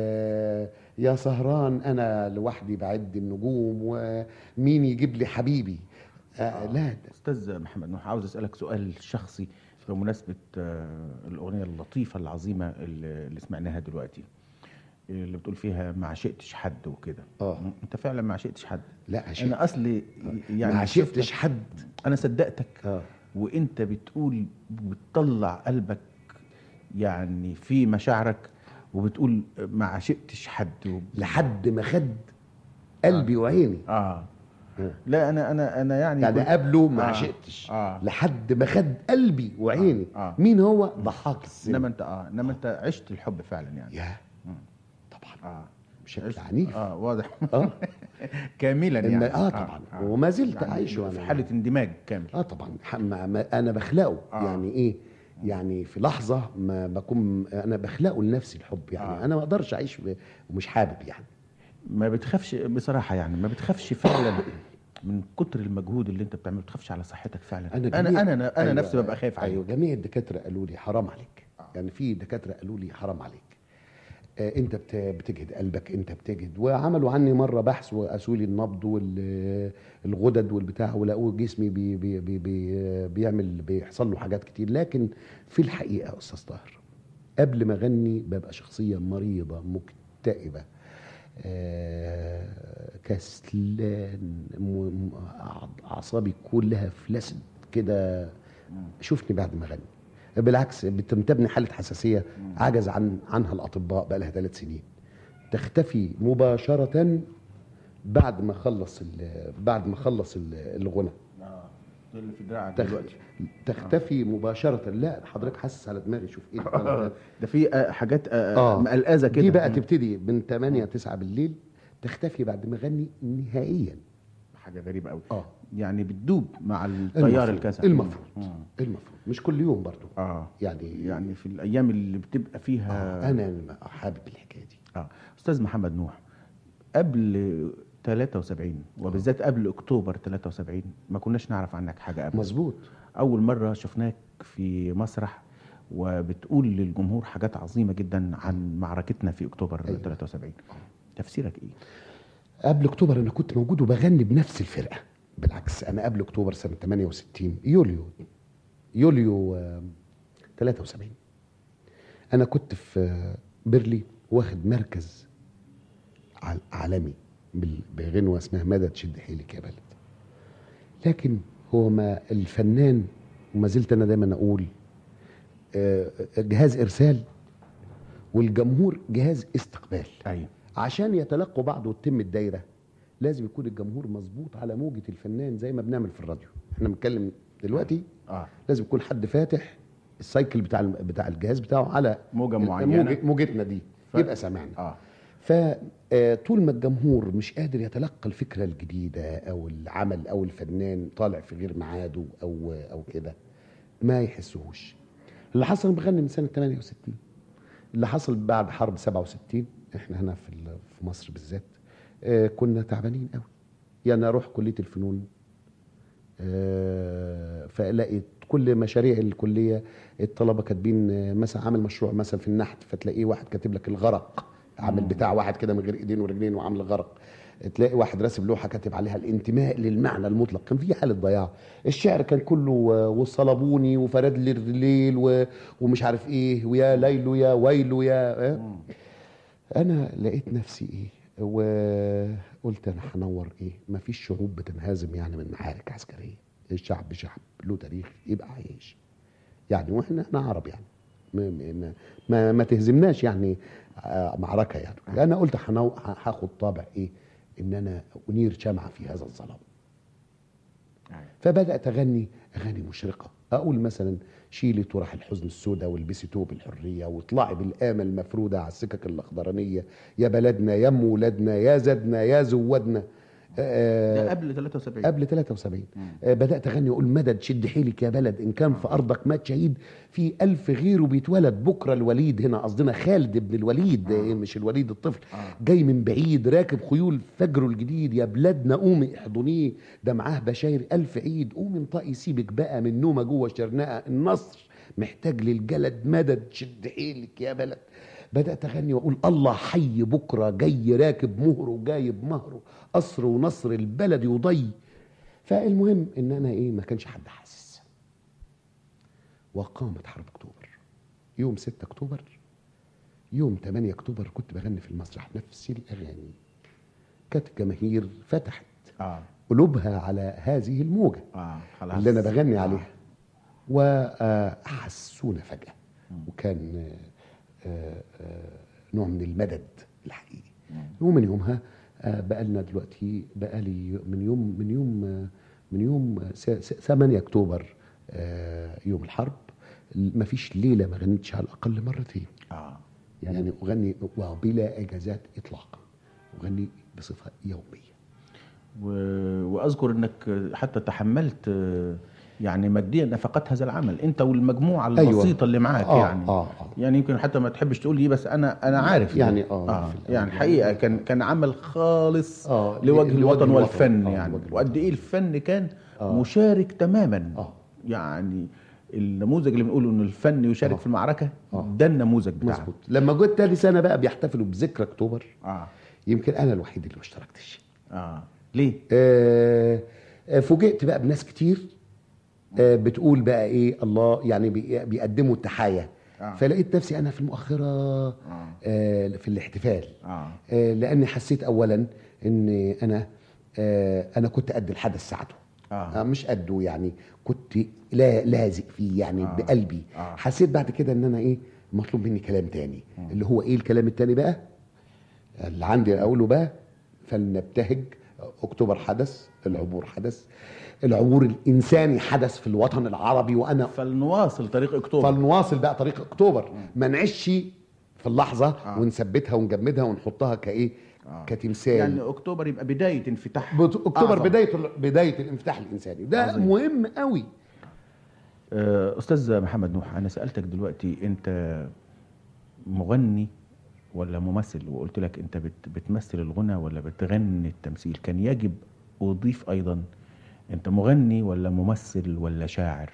آه يا سهران انا لوحدي بعد النجوم ومين يجيب لي حبيبي آه لا ده أستاذ محمد نوح عاوز أسألك سؤال شخصي بمناسبة آه، الأغنية اللطيفة العظيمة اللي اللي سمعناها دلوقتي اللي بتقول فيها ما عشقتش حد وكده آه. انت فعلا ما عشقتش حد لا عشقت انا اصلي يعني ما عشقتش شفتك- حد انا صدقتك اه وانت بتقول بتطلع قلبك يعني في مشاعرك وبتقول ما عشقتش حد و... لحد ما خد قلبي وعيني اه آه. لا انا انا انا يعني يعني كنت- قبله ما آه. عشقتش آه. لحد ما خد قلبي وعيني آه. آه. مين هو ضحاك السن انما انت اه انما انت عشت الحب فعلا يعني يا طبعا اه بشكل عشت- عنيف اه واضح اه كاملا إن- يعني اه طبعا وما زلت يعني عايش في وانا حاله اندماج كامل اه طبعا ح- ما ما انا بخلقه آه. يعني ايه يعني في لحظه ما بكون انا بخلقه لنفسي الحب يعني آه. آه. انا ما اقدرش اعيش ب- ومش حابب يعني ما بتخافش بصراحه يعني ما بتخافش فعلا من كتر المجهود اللي انت بتعمله ما بتخافش على صحتك فعلا انا جميع- انا انا, أنا أيوة نفسي ببقى خايف ايوه عليك جميع الدكاتره قالوا لي حرام عليك يعني في دكاتره قالوا لي حرام عليك آه انت بت- بتجهد قلبك انت بتجهد وعملوا عني مره بحث وقاسوا لي النبض والغدد والبتاع ولقوا جسمي بي بي بي بي بيعمل بيحصل له حاجات كتير لكن في الحقيقه يا استاذ طاهر قبل ما اغني ببقى شخصيه مريضه مكتئبه آه، كسلان م- م- أع- اعصابي كلها فلاسد كده شوفني بعد ما اغني بالعكس بتنتابني حاله حساسيه عجز عن عنها الاطباء بقى لها ثلاث سنين تختفي مباشره بعد ما خلص ال- بعد ما خلص ال- الغنى اه اللي في دراعك تخ- دلوقتي تختفي مباشره لا حضرتك حاسس على دماغي شوف ايه ده. ده في آه، حاجات آه، اه مقلقزه كده دي بقى تبتدي من 8 9 بالليل تختفي بعد ما اغني نهائيا حاجه غريبه قوي اه يعني بتدوب مع التيار المفروض- الكسل المفروض مم. المفروض مش كل يوم برضو اه يعني يعني في الايام اللي بتبقى فيها آه انا حابب الحكايه دي اه استاذ محمد نوح قبل 73 وبالذات قبل اكتوبر 73 ما كناش نعرف عنك حاجه قبل مظبوط اول مره شفناك في مسرح وبتقول للجمهور حاجات عظيمه جدا عن معركتنا في اكتوبر أيوة. 73 تفسيرك ايه قبل اكتوبر انا كنت موجود وبغني بنفس الفرقه بالعكس انا قبل اكتوبر سنه 68 يوليو يوليو آه، 73 انا كنت في آه، بيرلي واخد مركز عال- عالمي بال- بغنوه اسمها مدى تشد حيلك يا بلد لكن هو ما الفنان وما زلت انا دايما اقول آه، جهاز ارسال والجمهور جهاز استقبال ايوه عشان يتلقوا بعض وتتم الدايره لازم يكون الجمهور مظبوط على موجه الفنان زي ما بنعمل في الراديو احنا بنتكلم دلوقتي اه لازم يكون حد فاتح السايكل بتاع الم- بتاع الجهاز بتاعه على موجة معينة. موجة- موجتنا دي ف- يبقى سامعنا اه فطول ما الجمهور مش قادر يتلقى الفكره الجديده او العمل او الفنان طالع في غير ميعاده او او كده ما يحسوش اللي حصل بغني من سنه 68 اللي حصل بعد حرب 67 احنا هنا في ال- في مصر بالذات آه، كنا تعبانين قوي يعني اروح كليه الفنون آه، فلاقي كل مشاريع الكليه الطلبه كاتبين آه، مثلا عامل مشروع مثلا في النحت فتلاقيه واحد كاتب لك الغرق عامل بتاع واحد كده من غير ايدين ورجلين وعامل غرق تلاقي واحد راسم لوحه كاتب عليها الانتماء للمعنى المطلق كان في حاله ضياع الشعر كان كله آه، والصلبوني وفرد لي الليل و- ومش عارف ايه ويا ليل يا ويل يا آه. انا لقيت نفسي ايه وقلت انا هنور ايه ما فيش شعوب بتنهزم يعني من معارك عسكريه الشعب شعب له تاريخ يبقى عايش يعني واحنا احنا عرب يعني ما ما ما, ما تهزمناش يعني آه، معركه يعني انا قلت هنو- هاخد طابع ايه ان انا انير شمعه في هذا الظلام فبدات اغني اغاني مشرقه اقول مثلا شيلي طرح الحزن السوداء والبسي توب الحريه واطلعي بالامل المفروده على السكك الاخضرانيه يا بلدنا يا ام ولادنا يا زدنا يا زودنا آه، ده قبل 73 قبل 73 آه بدات اغني واقول مدد شد حيلك يا بلد ان كان في ارضك مات شهيد في الف غيره بيتولد بكره الوليد هنا قصدنا خالد بن الوليد آه. مش الوليد الطفل آه. جاي من بعيد راكب خيول فجره الجديد يا بلادنا قومي احضنيه ده معاه بشاير الف عيد قومي انطقي سيبك بقى من نومه جوه شرنقه النصر محتاج للجلد مدد شد حيلك يا بلد بدات اغني واقول الله حي بكره جاي راكب مهره جايب مهره قصر ونصر البلد يضي فالمهم ان انا ايه ما كانش حد حاسس وقامت حرب اكتوبر يوم 6 اكتوبر يوم 8 اكتوبر كنت بغني في المسرح نفس الاغاني كانت الجماهير فتحت اه قلوبها على هذه الموجه اه خلاص اللي انا بغني آه. عليها وحسونا فجاه وكان آه، آه، نوع من المدد الحقيقي ومن يومها آه، بقى لنا دلوقتي بقى لي من يوم من يوم آه، من يوم آه، س- س- 8 اكتوبر آه، يوم الحرب ما فيش ليله ما غنيتش على الاقل مرتين اه يعني اغني وبلا اجازات اطلاقا اغني بصفه يوميه و... واذكر انك حتى تحملت آه، يعني ماديا نفقات هذا العمل انت والمجموعه أيوة. البسيطه اللي معاك آه، يعني آه، آه. يعني يمكن حتى ما تحبش تقول لي بس انا انا عارف ده. يعني آه، آه في الأول. يعني حقيقه كان كان عمل خالص آه، لوجه لوجه الوطن الوطن. والفن آه، يعني لوجه وقد الوطن. ايه الفن كان آه. مشارك تماما آه. يعني النموذج اللي بنقوله ان الفن يشارك آه. في المعركه آه. ده النموذج بتاعه مظبوط لما جيت تاني سنه بقى بيحتفلوا بذكرى اكتوبر اه يمكن انا الوحيد اللي ما اشتركتش اه ليه؟ آه، آه، فوجئت بقى بناس كتير آه، بتقول بقى ايه الله يعني بي- بيقدموا التحايا آه. فلقيت نفسي انا في المؤخره آه، في الاحتفال اه آه، لاني حسيت اولا ان انا آه، انا كنت قد الحدث ساعته آه. آه، مش قده يعني كنت لا لازق فيه يعني آه. بقلبي آه. حسيت بعد كده ان انا ايه مطلوب مني كلام تاني اللي هو ايه الكلام التاني بقى اللي عندي اقوله بقى فلنبتهج اكتوبر حدث العبور حدث العبور الانساني حدث في الوطن العربي وانا فلنواصل طريق اكتوبر فلنواصل بقى طريق اكتوبر ما نعيش في اللحظه آه. ونثبتها ونجمدها ونحطها كايه آه. كتمثال يعني اكتوبر يبقى بدايه انفتاح بت- اكتوبر أعظم. بدايه ال- بدايه الانفتاح الانساني ده عظيم. مهم قوي آه، استاذ محمد نوح انا سالتك دلوقتي انت مغني ولا ممثل وقلت لك انت بت بتمثل الغنى ولا بتغني التمثيل كان يجب اضيف ايضا انت مغني ولا ممثل ولا شاعر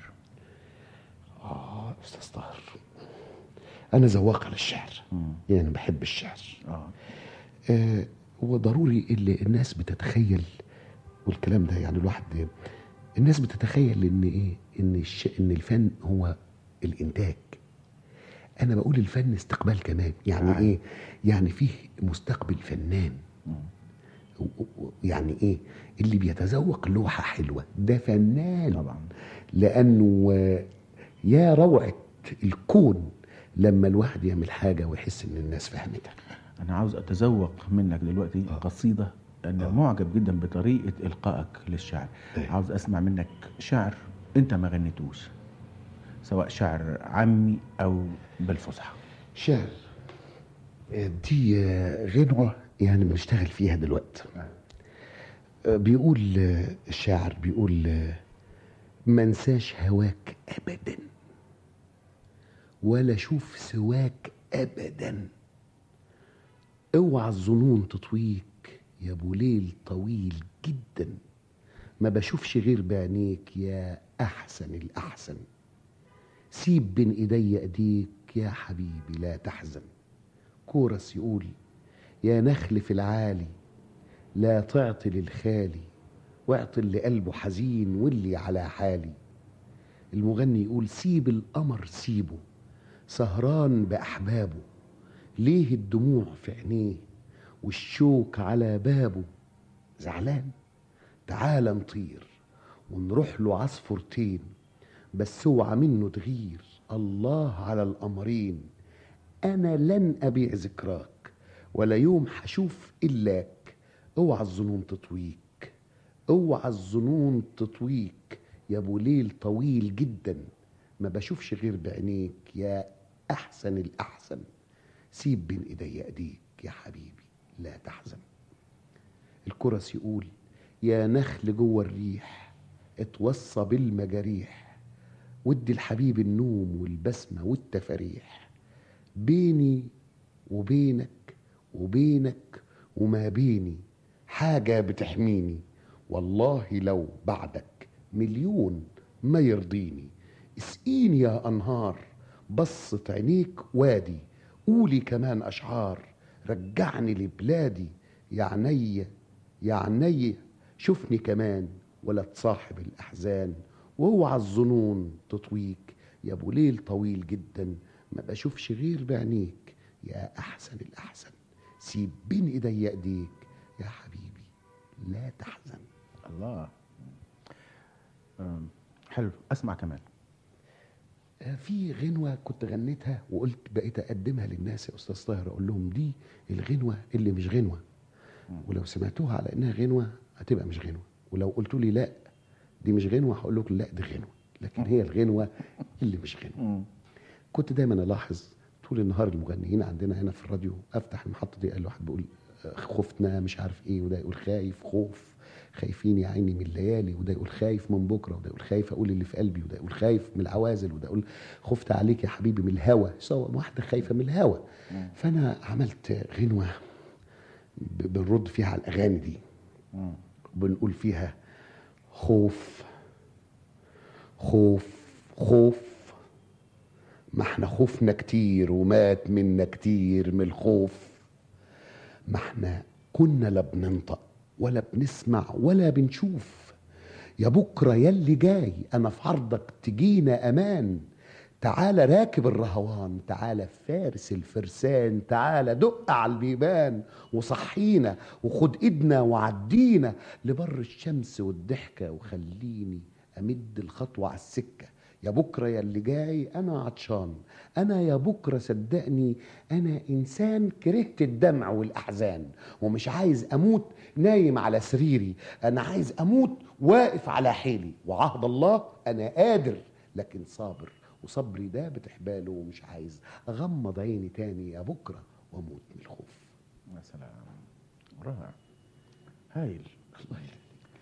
اه استاذ طاهر انا ذواق للشعر مم. يعني بحب الشعر اه آه وضروري اللي الناس بتتخيل والكلام ده يعني الواحد الناس بتتخيل ان ايه ان الش... ان الفن هو الانتاج انا بقول الفن استقبال كمان يعني آه. ايه يعني فيه مستقبل فنان و- و- يعني ايه اللي بيتذوق لوحه حلوه ده فنان طبعا لانه آه، يا روعه الكون لما الواحد يعمل حاجه ويحس ان الناس فهمتها انا عاوز اتذوق منك دلوقتي آه. قصيده انا معجب جدا بطريقه القائك للشعر إيه. عاوز اسمع منك شعر انت ما غنيتوش سواء شعر عامي او بالفصحى شعر آه، دي آه، غنوة يعني بنشتغل فيها دلوقتي آه، بيقول آه، الشاعر بيقول آه، ما انساش هواك ابدا ولا اشوف سواك ابدا اوعى الظنون تطويك يا ابو ليل طويل جدا ما بشوفش غير بعينيك يا احسن الاحسن سيب بين ايدي ايديك يا حبيبي لا تحزن كورس يقول يا نخل في العالي لا تعطي للخالي واعطي اللي قلبه حزين واللي على حالي المغني يقول سيب القمر سيبه سهران بأحبابه ليه الدموع في عينيه والشوك على بابه زعلان تعال نطير ونروح له عصفورتين بس اوعى منه تغير الله على القمرين انا لن ابيع ذكراك ولا يوم حشوف الاك اوعى الظنون تطويك اوعى الظنون تطويك يا ابو ليل طويل جدا ما بشوفش غير بعينيك يا احسن الاحسن سيب بين ايدي ايديك يا حبيبي لا تحزن الكرس يقول يا نخل جوه الريح اتوصى بالمجاريح ودي الحبيب النوم والبسمة والتفاريح بيني وبينك وبينك وما بيني حاجة بتحميني والله لو بعدك مليون ما يرضيني اسقيني يا أنهار بصت عينيك وادي قولي كمان أشعار رجعني لبلادي يا عينيا يا عينيا شوفني كمان ولا تصاحب الأحزان واوعى الظنون تطويك يا ابو ليل طويل جدا ما بشوفش غير بعينيك يا احسن الاحسن سيب بين ايدي ايديك يا حبيبي لا تحزن الله أم، حلو اسمع كمان آه، في غنوة كنت غنيتها وقلت بقيت أقدمها للناس يا أستاذ طاهر أقول لهم دي الغنوة اللي مش غنوة ولو سمعتوها على إنها غنوة هتبقى مش غنوة ولو قلتوا لي لا دي مش غنوة هقول لكم لا دي غنوة لكن هي الغنوة اللي مش غنوة كنت دايما ألاحظ طول النهار المغنيين عندنا هنا في الراديو أفتح المحطة دي قال واحد بيقول آه، خفتنا مش عارف إيه وده يقول خايف خوف خايفين يا عيني من الليالي وده يقول خايف من بكره وده يقول خايف اقول اللي في قلبي وده يقول خايف من العوازل وده يقول خفت عليك يا حبيبي من الهوى سواء واحده خايفه من الهوى فانا عملت غنوه ب- بنرد فيها على الاغاني دي بنقول فيها خوف خوف خوف ما احنا خوفنا كتير ومات منا كتير من الخوف ما احنا كنا لا بننطق ولا بنسمع ولا بنشوف يا بكرة يلي جاي أنا في عرضك تجينا أمان تعالى راكب الرهوان تعالى فارس الفرسان تعالى دق على البيبان وصحينا وخد ايدنا وعدينا لبر الشمس والضحكة وخليني أمد الخطوة على السكة يا بكرة يا اللي جاي أنا عطشان أنا يا بكرة صدقني أنا إنسان كرهت الدمع والأحزان ومش عايز أموت نايم على سريري أنا عايز أموت واقف على حيلي وعهد الله أنا قادر لكن صابر وصبري ده بتحباله ومش عايز أغمض عيني تاني يا بكرة وأموت من الخوف يا سلام رائع هايل الله يخليك.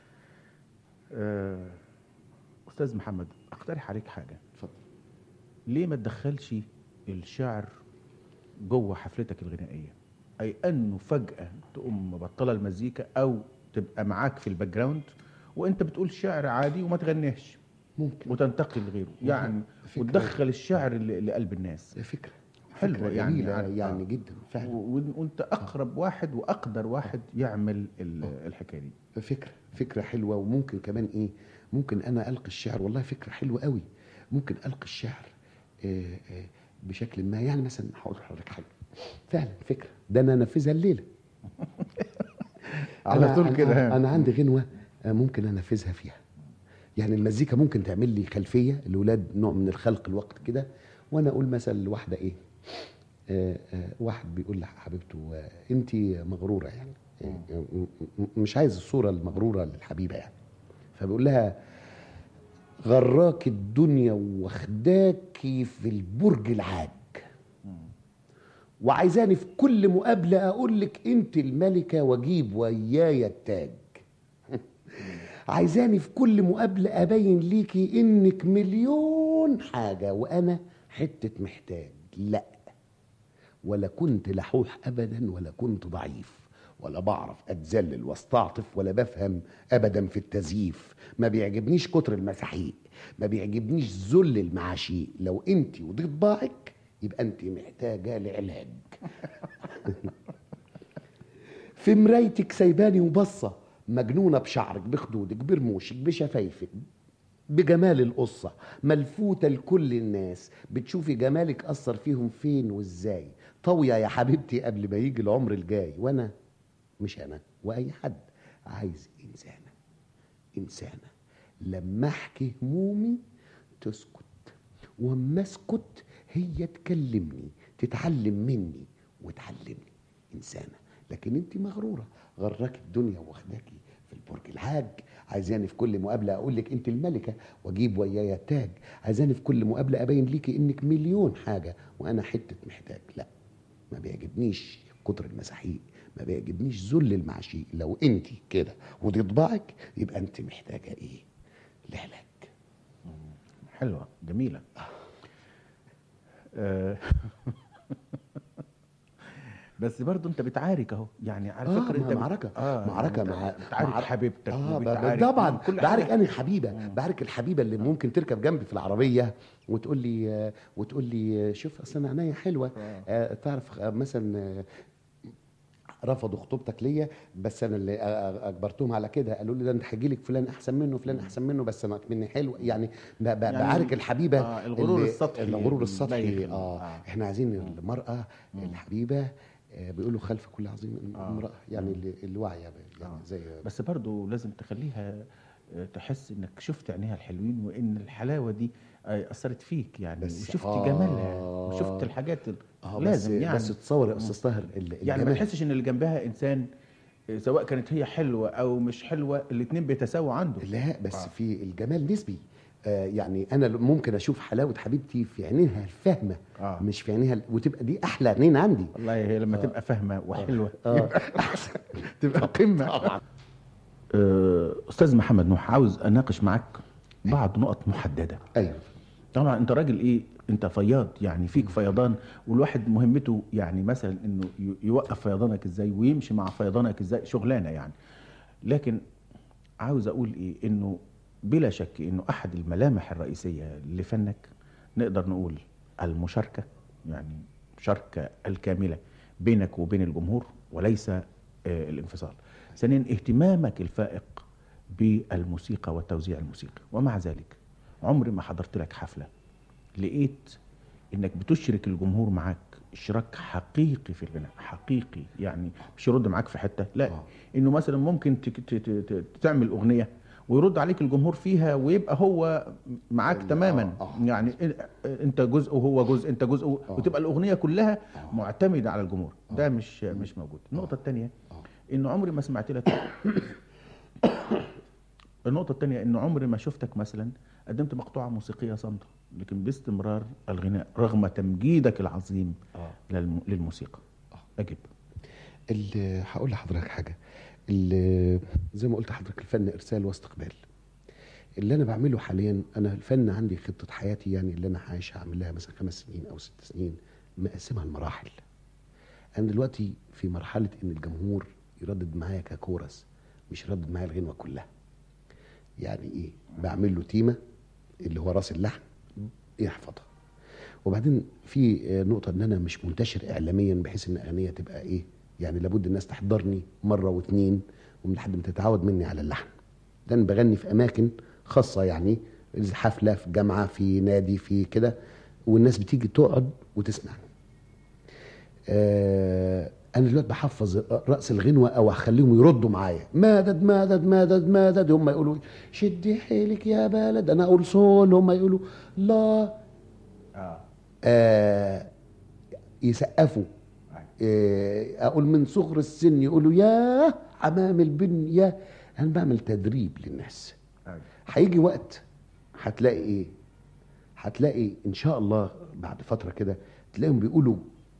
آه، استاذ محمد اقترح عليك حاجه اتفضل ليه ما تدخلش الشعر جوه حفلتك الغنائيه اي انه فجاه تقوم مبطله المزيكا او تبقى معاك في الباك جراوند وانت بتقول شعر عادي وما تغنيش ممكن وتنتقل لغيره يعني فكرة. وتدخل الشعر ل- لقلب الناس فكرة حلوة فكرة يعني جميلة يعني- يعني آه. جدا فعلا و- و- وانت اقرب واحد واقدر واحد يعمل ال- الحكايه دي فكرة فكرة حلوة وممكن كمان ايه ممكن انا القي الشعر والله فكرة حلوة قوي ممكن القي الشعر آه، آه، بشكل ما يعني مثلا هقول لحضرتك حاجة فعلا فكرة ده انا انفذها الليلة على أنا- طول أنا- كده انا عندي غنوة آه، ممكن انفذها فيها يعني المزيكا ممكن تعمل لي خلفية الولاد نوع من الخلق الوقت كده وانا اقول مثلا لواحدة ايه آه، آه، واحد بيقول لحبيبته انت مغروره يعني آه، م- م- مش عايز الصوره المغروره للحبيبه يعني فبيقول لها غراك الدنيا واخداكي في البرج العاج وعايزاني في كل مقابله اقول لك انت الملكه واجيب ويايا التاج عايزاني في كل مقابله ابين ليكي انك مليون حاجه وانا حته محتاج لا ولا كنت لحوح ابدا ولا كنت ضعيف ولا بعرف اتذلل واستعطف ولا بفهم ابدا في التزييف ما بيعجبنيش كتر المساحيق ما بيعجبنيش ذل المعاشيق لو انت ودي طباعك يبقى انت محتاجه لعلاج في مرايتك سايباني وبصه مجنونه بشعرك بخدودك برموشك بشفايفك بجمال القصة ملفوتة لكل الناس بتشوفي جمالك أثر فيهم فين وإزاي طاوية يا حبيبتي قبل ما يجي العمر الجاي وأنا مش أنا وأي حد عايز إنسانة إنسانة لما أحكي همومي تسكت وأما أسكت هي تكلمني تتعلم مني وتعلمني إنسانة لكن أنت مغرورة غراك الدنيا واخداكي في البرج العاج عايزاني في كل مقابله اقول لك انت الملكه واجيب ويايا التاج عايزاني في كل مقابله ابين ليكي انك مليون حاجه وانا حته محتاج لا ما بيعجبنيش كتر المساحيق ما بيعجبنيش ذل المعشيق لو انت كده ودي طباعك يبقى انت محتاجه ايه لعلاج حلوه جميله آه، بس برضه انت بتعارك اهو يعني على آه فكره ما انت بت- معركة آه معركة يعني مع أنت بتعارك مع- حبيبتك آه ب- وبتعارك طبعا كل بعارك حاجة. انا الحبيبه بعارك الحبيبه اللي ممكن تركب جنبي في العربيه وتقول لي آه، وتقول لي آه، شوف اصل انا عينيا حلوه آه، تعرف آه، مثلا آه، رفضوا خطوبتك ليا بس انا اللي أ- أ- اجبرتهم على كده قالوا لي ده انت هيجي لك فلان احسن منه فلان احسن منه بس انا مني حلو يعني, ب- ب- بعارك الحبيبه آه، الغرور اللي- السطحي الغرور السطحي باين. اه آه. احنا عايزين المراه الحبيبه آه، بيقولوا خلف كل عظيم امراه يعني اللي, اللي واعيه يعني زي بس برضو لازم تخليها آه، تحس انك شفت عينيها الحلوين وان الحلاوه دي آه، اثرت فيك يعني بس- وشفت آه. جمالها وشفت الحاجات ال- اه لازم بس يعني بس تصور يا استاذ طاهر ال- يعني ما الجمال- تحسش ان اللي جنبها انسان آه، سواء كانت هي حلوه او مش حلوه الاثنين بيتساووا عنده لا بس آه. في الجمال نسبي آه يعني انا ل- ممكن اشوف حلاوه حبيبتي في عينيها الفاهمه آه. مش في عينيها ال- وتبقى دي احلى عينين عندي والله هي لما تبقى فاهمه وحلوه اه تبقى قمه آه، استاذ محمد نوح عاوز اناقش معاك بعض نقط محدده ايوه طبعا انت راجل ايه انت فياض يعني فيك فيضان والواحد مهمته يعني مثلا انه ي- يوقف فيضانك ازاي ويمشي مع فيضانك ازاي شغلانه يعني لكن عاوز اقول ايه انه بلا شك انه احد الملامح الرئيسيه لفنك نقدر نقول المشاركه يعني المشاركه الكامله بينك وبين الجمهور وليس آه، الانفصال ثانيا اهتمامك الفائق بالموسيقى والتوزيع الموسيقي ومع ذلك عمري ما حضرت لك حفله لقيت انك بتشرك الجمهور معاك اشراك حقيقي في الغناء حقيقي يعني مش يرد معاك في حته لا آه. انه مثلا ممكن تك- ت- ت- ت- تعمل اغنيه ويرد عليك الجمهور فيها ويبقى هو معاك ال- تماما آه، آه. يعني إن- انت جزء وهو جزء انت جزء آه. وتبقى الاغنيه كلها معتمده على الجمهور ده مش مش موجود النقطه الثانيه آه. انه عمري ما سمعت لك النقطة الثانية إنه عمري ما شفتك مثلا قدمت مقطوعة موسيقية صامتة لكن باستمرار الغناء رغم تمجيدك العظيم آه. للم- للموسيقى أجب ال- هقول لحضرتك حاجه ال- زي ما قلت لحضرتك الفن ارسال واستقبال اللي انا بعمله حاليا انا الفن عندي خطه حياتي يعني اللي انا عايش هعمل لها مثلا خمس سنين او ست سنين مقسمها لمراحل انا دلوقتي في مرحله ان الجمهور يردد معايا ككورس مش يردد معايا الغنوه كلها يعني ايه بعمل له تيمه اللي هو راس اللحن يحفظها وبعدين في آه، نقطه ان انا مش منتشر اعلاميا بحيث ان اغنيه تبقى ايه يعني لابد الناس تحضرني مره واتنين ومن لحد ما تتعود مني على اللحن ده انا بغني في اماكن خاصه يعني زي حفله في جامعه في نادي في كده والناس بتيجي تقعد وتسمعني آه انا دلوقتي بحفظ راس الغنوه او اخليهم يردوا معايا مدد مدد مدد مدد هم يقولوا شدي حيلك يا بلد انا اقول صول هم يقولوا لا آه. آه يسقفوا آه اقول من صغر السن يقولوا يا عمام البن يا انا بعمل تدريب للناس هيجي وقت هتلاقي ايه هتلاقي ان شاء الله بعد فتره كده تلاقيهم بيقولوا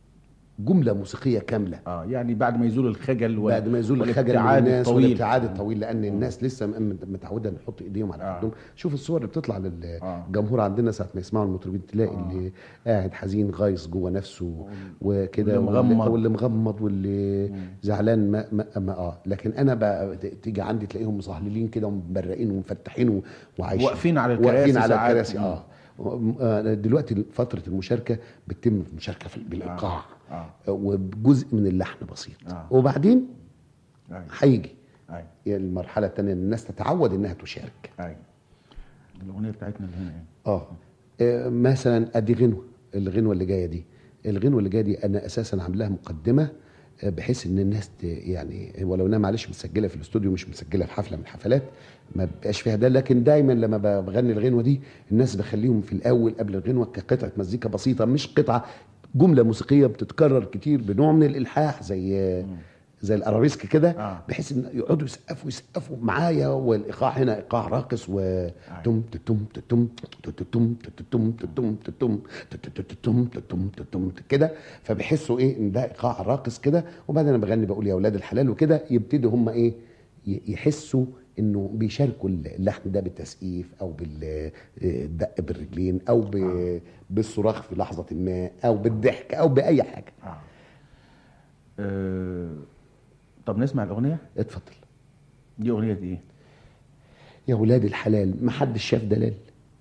جمله موسيقيه كامله اه يعني بعد ما يزول الخجل وال- بعد ما يزول الخجل من والابتعاد الناس الطويل. والابتعاد الطويل لان الناس لسه م- متعوده نحط ايديهم على آه. خدهم شوف الصور اللي بتطلع آه. للجمهور عندنا ساعه ما يسمعوا المطربين تلاقي اللي قاعد حزين غايص جوه نفسه وكده واللي مغمض. واللي مغمض واللي زعلان ما, ما, ما اه لكن انا بقى ت- تيجي عندي تلاقيهم مصهللين كده ومبرقين ومفتحين و- وعايشين واقفين على الكراسي واقفين على ساعات. الكراسي اه آه، دلوقتي فتره المشاركه بتتم المشاركه في- بالايقاع آه. وبجزء من اللحن بسيط آه. وبعدين أيوة. هيجي أيوة. يعني المرحله الثانيه الناس تتعود انها تشارك أيوة. الاغنيه بتاعتنا اللي هنا يعني. اه آه، مثلا ادي غنوه الغنوه اللي جايه دي الغنوه اللي جايه دي انا اساسا عاملاها مقدمه آه، بحيث ان الناس ت- يعني ولو انها معلش مسجله في الاستوديو مش مسجله في حفله من الحفلات ما بيبقاش فيها ده لكن دايما لما ب- بغني الغنوه دي الناس بخليهم في الاول قبل الغنوه كقطعه مزيكا بسيطه مش قطعه جمله موسيقيه بتتكرر كتير بنوع من الالحاح زي زي الارابيسك كده آه. بحيث ان يقعدوا يسقفوا يسقفوا معايا والايقاع هنا ايقاع راقص و تم تتم تتم تتم تتم تتم تتم تتم تتم تتم كده فبيحسوا ايه ان ده ايقاع راقص كده وبعدين انا بغني بقول يا اولاد الحلال وكده يبتدوا هم ايه ي- يحسوا انه بيشاركوا اللحن ده بالتسقيف او بالدق بالرجلين او ب- بالصراخ في لحظه ما او بالضحك او باي حاجه آه. آه. طب نسمع الاغنيه اتفضل دي اغنيه ايه يا ولاد الحلال ما حدش شاف دلال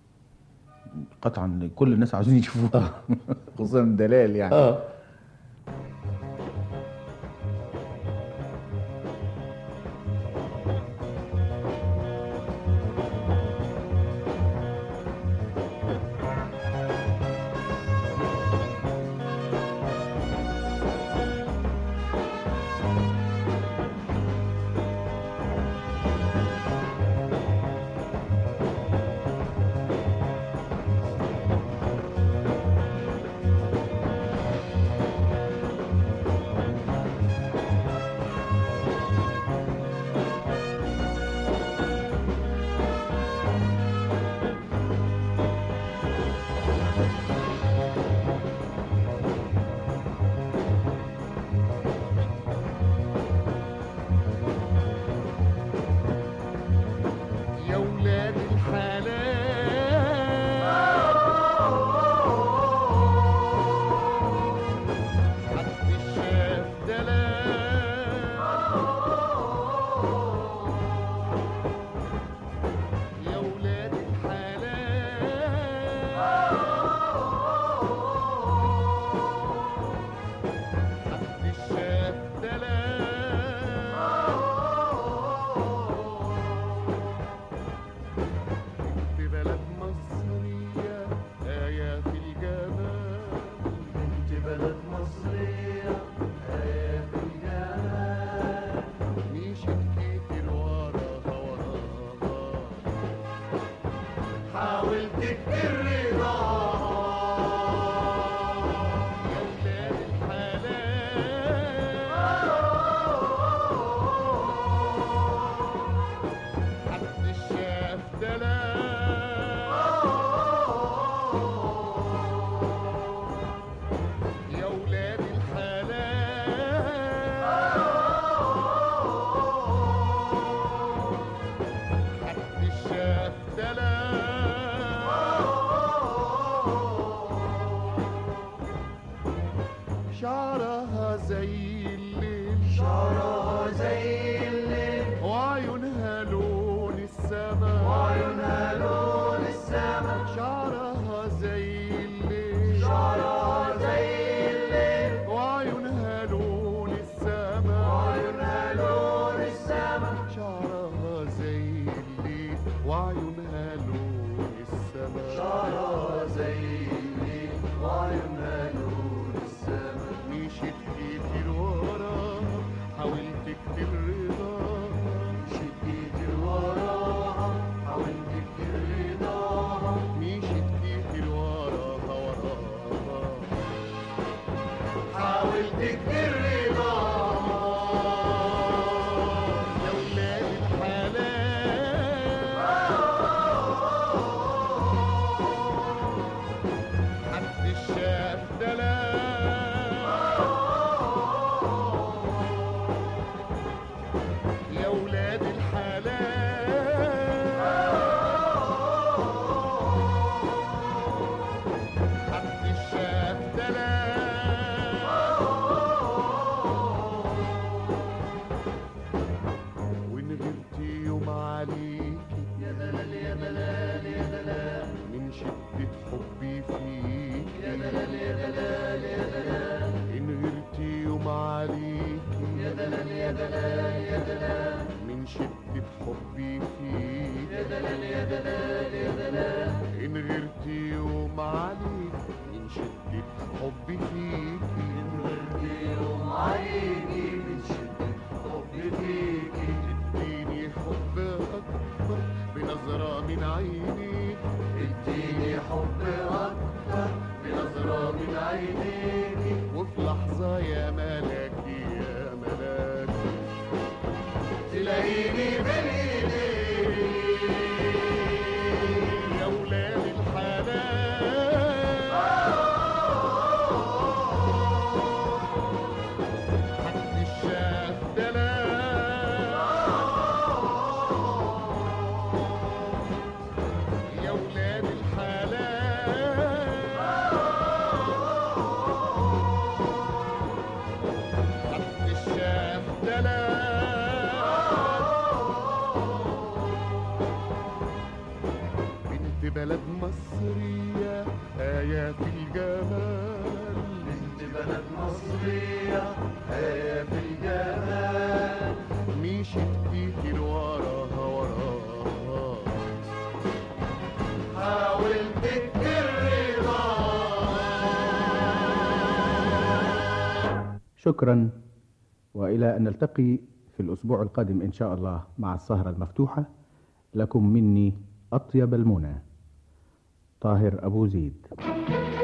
قطعا كل الناس عاوزين يشوفوها خصوصا دلال يعني اه تكتر رضاها يا ولاد الحلال حد شاف دلال يا ولاد الحلال حد شاف دلال شعرها زي الليل شعرها زي الليل وعيونها لون السما وعيونها لون السما شعرها زي الليل شعرها زي الليل وعيونها لون السما وعيونها لون السما شعرها زي الليل وعيونها لون السما شعرها زي الليل وعيونها لون السما مشيت كتير وراها حاولت كتير رضاها مشيت كتير وراها حاولت كتير رضاها مشيت كتير وراها وراها حاولت كتير رضاها يا ولاد الحلال حد شاف دلال يا ولاد الحلال حد شاف دلال وإن غبت يوم عليكي يا دلال يا دلال يا دلال من شدة حبي فيك يا دلال يا دلال يا دلال إن غبت يوم عليكي يا دلال يا دلال يا دلال من شدة حبي فيك يا دلال يا دلال يا دلال إن غبت يوم عليكي من شدة حبي فيك إن غبت يوم عليكي من شدة حبي فيكي اديني حب أكبر بنظرة من عينيك اديني حب أكبر بنظرة من عينيك وفي لحظة يا ملاكي يا ملاكي تلاقيني بين ايديك يا ولاد الحلال حد شاف دلال يا ولاد الحلال حد شاف دلال بنت بلد مصرية آية في الجمال بنت بلد مصرية آية في الجمال مشيت كتير وراها وراها حاولت الرضا شكرا والى ان نلتقي في الاسبوع القادم ان شاء الله مع السهره المفتوحه لكم مني اطيب المنى طاهر ابو زيد